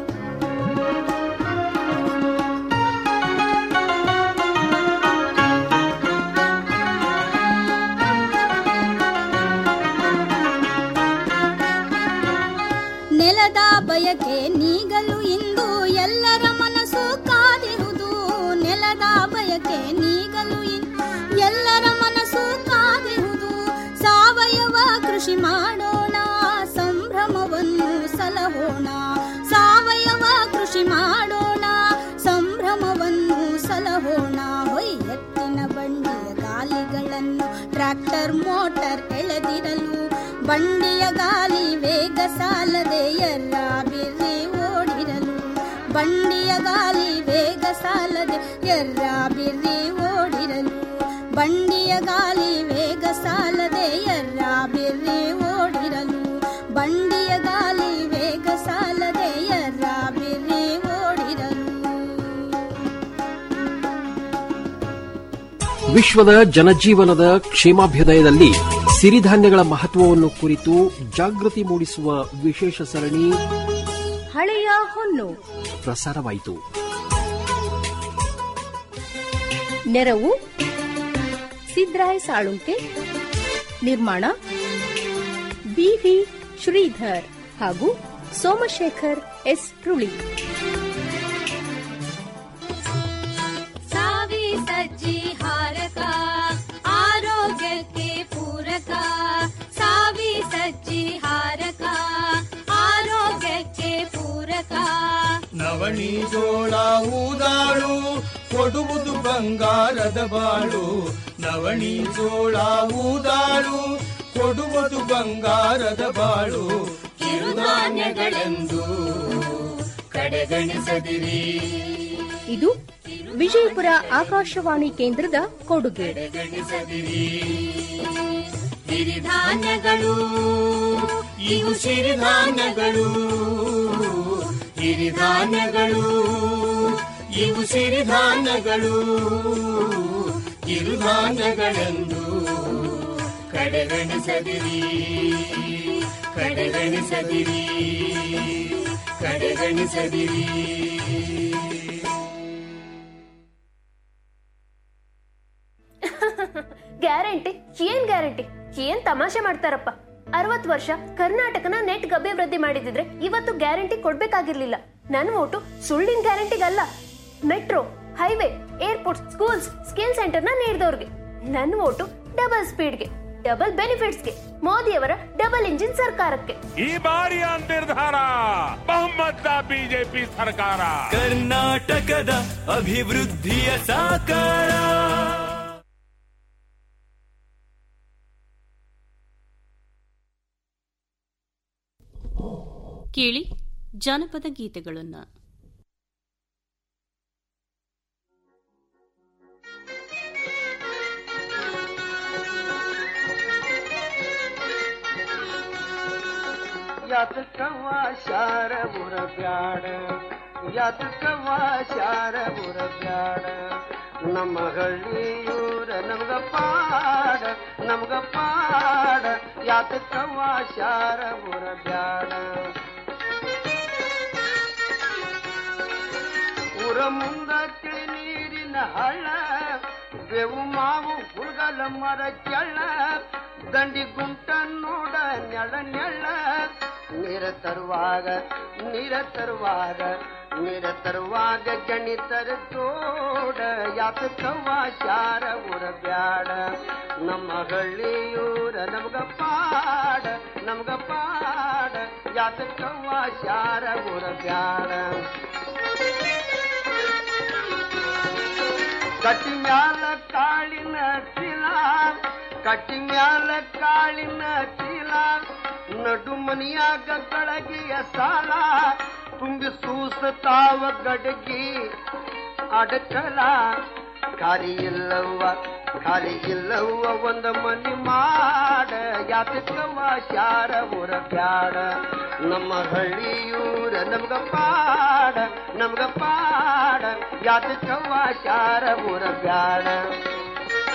ನೆಲದ ಬಯಕೆ ನೀಗಲು ಇಂದು ಎಲ್ಲರ ಮನಸ್ಸು ಕಾದಿರುವುದು ನೆಲದ ಬಯಕೆ ನೀಗಲು ಇಂದು ಎಲ್ಲರ ಮನಸ್ಸು ಕಾದಿರುವುದು ಸಾವಯವ ಕೃಷಿ ಮಾಡೋಣ ಸಂಭ್ರಮವನ್ನು ಸಲಹೋಣ ಸಾವಯವ ಕೃಷಿ ಮಾಡೋಣ ಸಂಭ್ರಮವನ್ನು ಸಲಹೋಣ ಹೊಯ್ ಎತ್ತಿನ ಬಂಡಿಯ ಗಾಲಿಗಳನ್ನು ಟ್ರ್ಯಾಕ್ಟರ್ ಮೋಟಾರ್ ಎಳೆದಿರಲು ಬಂಡಿಯ ಗಾಲಿ ವೇಗ ಸಾಲದೆ ಎರ್ರ ಬಿರ್ರಿ ಓಡಿರಲು ಬಂಡಿಯ ಗಾಲಿ ವೇಗ ಸಾಲದೆ ಎರ್ರ ಬಿರ್ರಿ ಓಡಿರಲು ಬಂಡಿಯ ಗಾಲಿ ವೇಗ ಸಾಲದೆ ಎರ್ರ ಬಿರ್ರಿ ಓಡಿರಲು ಬಂಡಿಯ ಗಾಲಿ ವೇಗ ಸಾಲದೆ ಎರ್ರ ಬಿರ್ರಿ ಓಡಿರಲು ವಿಶ್ವದ ಜನಜೀವನದ ಕ್ಷೇಮಾಭ್ಯುದಯದಲ್ಲಿ ಸಿರಿಧಾನ್ಯಗಳ ಮಹತ್ವವನ್ನು ಕುರಿತು ಜಾಗೃತಿ ಮೂಡಿಸುವ ವಿಶೇಷ ಸರಣಿ ಹಳೆಯ ಹೊನ್ನು ಪ್ರಸಾರವಾಯಿತು ನೆರವು ಸಿದ್ರಾಯ್ ಸಾಳುಂಕೆ ನಿರ್ಮಾಣ ಬಿವಿ ಶ್ರೀಧರ್ ಹಾಗೂ ಸೋಮಶೇಖರ್ ಎಸ್ ರುಳಿ ಸಾವಿ ಸಜ್ಜಿ ಹಾರಕ ಆರೋಗ್ಯಕ್ಕೆ ಪೂರಕ ಸಾವಿ ಸಜ್ಜಿ ಹಾರಕ ಆರೋಗ್ಯಕ್ಕೆ ಪೂರಕ ನವಣಿ ಜೋಳ ಊದಾಳು ಕೊಡುವುದು ಬಂಗಾರದ ಬಾಳು ನವಣಿ ಜೋಳ ಊದಾಳು ಕೊಡುವುದು ಬಂಗಾರದ ಬಾಳು ಕಿರುಧಾನ್ಯಗಳೆಂದು ಕಡೆಗಣಿಸದಿರಿ ಇದು ವಿಜಯಪುರ ಆಕಾಶವಾಣಿ ಕೇಂದ್ರದ ಕೊಡುಗೆ ಕಡೆಗಣಿಸದಿರಿ ಸಿರಿಧಾನ್ಯಗಳು ಇವು ಸಿರಿಧಾನ್ಯಗಳು ಸಿರಿಧಾನ್ಯಗಳು ಇವು ಸಿರಿಧಾನ್ಯಗಳು ಕಿರುಧಾನ್ಯಗಳೆಂದು ಕಡೆಗಣಿಸದಿರಿ ಕಡೆಗಣಿಸದಿರಿ ಕಡೆಗಣಿಸದಿರಿ ಗ್ಯಾರಂಟಿ ಏನ್ ಗ್ಯಾರಂಟಿ ಏನ್ ತಮಾಷೆ ಮಾಡ್ತಾರಪ್ಪ ಅರವತ್ ವರ್ಷ ಕರ್ನಾಟಕನ ನೆಟ್ ಅಭಿವೃದ್ಧಿ ಮಾಡಿದಿದ್ರೆ ಇವತ್ತು ಗ್ಯಾರಂಟಿ ಕೊಡ್ಬೇಕಾಗಿರ್ಲಿಲ್ಲ ನನ್ ಓಟು ಸುಳ್ಳಿನ ಗ್ಯಾರಂಟಿಗಲ್ಲ metro highway airport schools skill ಸೆಂಟರ್ನ ನೀಡಿದವ್ರಿಗೆ ನನ್ ಓಟು ಡಬಲ್ ಸ್ಪೀಡ್ಗೆ ಡಬಲ್ ಬೆನಿಫಿಟ್ಸ್ಗೆ ಮೋದಿಯವರ ಡಬಲ್ ಇಂಜಿನ್ ಸರ್ಕಾರಕ್ಕೆ ಈ ಬಾರಿಯ ನಿರ್ಧಾರ ಬಹುಮತ ಬಿಜೆಪಿ ಸರ್ಕಾರ ಕರ್ನಾಟಕದ ಅಭಿವೃದ್ಧಿಯ ಸಾಕಾರ ಕೇಳಿ ಜಾನಪದ ಗೀತೆಗಳನ್ನು ಯಾತಕವ ಶಾರ ಬುರ ಬ್ಯಾಡ ಯಾತಕವ ಶಾರ ಬುರ ಬ್ಯಾಡ ನಮ್ಮ ಹಳ್ಳಿಯೂರ ನಮ್ಗ ಪಾಡ ನಮ್ಗ ಪಾಡ ಯಾತಕವ ಶಾರ ಬುರ ಬ್ಯಾಡ ಊರ ಮುಂದ ತಿಳಿ ನೀರಿನ ಹಳ್ಳ ಬೇವು ಮಾವು ಹುಡುಗಲ ಮರ ಕೆಳ್ಳ ದಂಡಿ ಗುಂಟ ನೋಡ ನೆಳ ನೆಳ್ಳ ನೀರ ತರುವಾಗ ನೀರ ತರುವಾಗ ನಿರತರವಾಗ ಗಣಿತರ ತೋಡ ಯಾತಕವ ಶಾರ ಊರ ಬ್ಯಾಡ ನಮ್ಮ ಹಳ್ಳಿಯೂರ ನಮ್ಗ ಪಾಡ ನಮ್ಗ ಪಾಡ ಯಾತಕವ ಶಾರ ಊರ ಬ್ಯಾಡ ಕಟ್ಟಿ ಮ್ಯಾಲ ಕಾಳಿನ ಚೀಲ ಕಟ್ಟಿ ಮ್ಯಾಲ ಕಾಳಿನ ಚೀಲ ನಡು ಮನಿಯಾಗ ಕಳಗಿಯ ಸಾಲ ತುಂಬಿ ಸೂಸತಾವ ಗಡಗಿ ಅಡಕಲ ಖಾಲಿ ಇಲ್ಲವ್ವ ಖಾಲಿ ಇಲ್ಲವ್ವ ಒಂದ ಮನಿ ಮಾಡ ಯಾತಕವ ಶಾರ ಊರ ಬ್ಯಾಡ ನಮ್ಮ ಹಳ್ಳಿಯೂರ ನಮ್ಗ ಪಾಡ ನಮ್ಗ ಪಾಡ ಯಾತಕವ ಶಾರ ಊರ ಬ್ಯಾಡ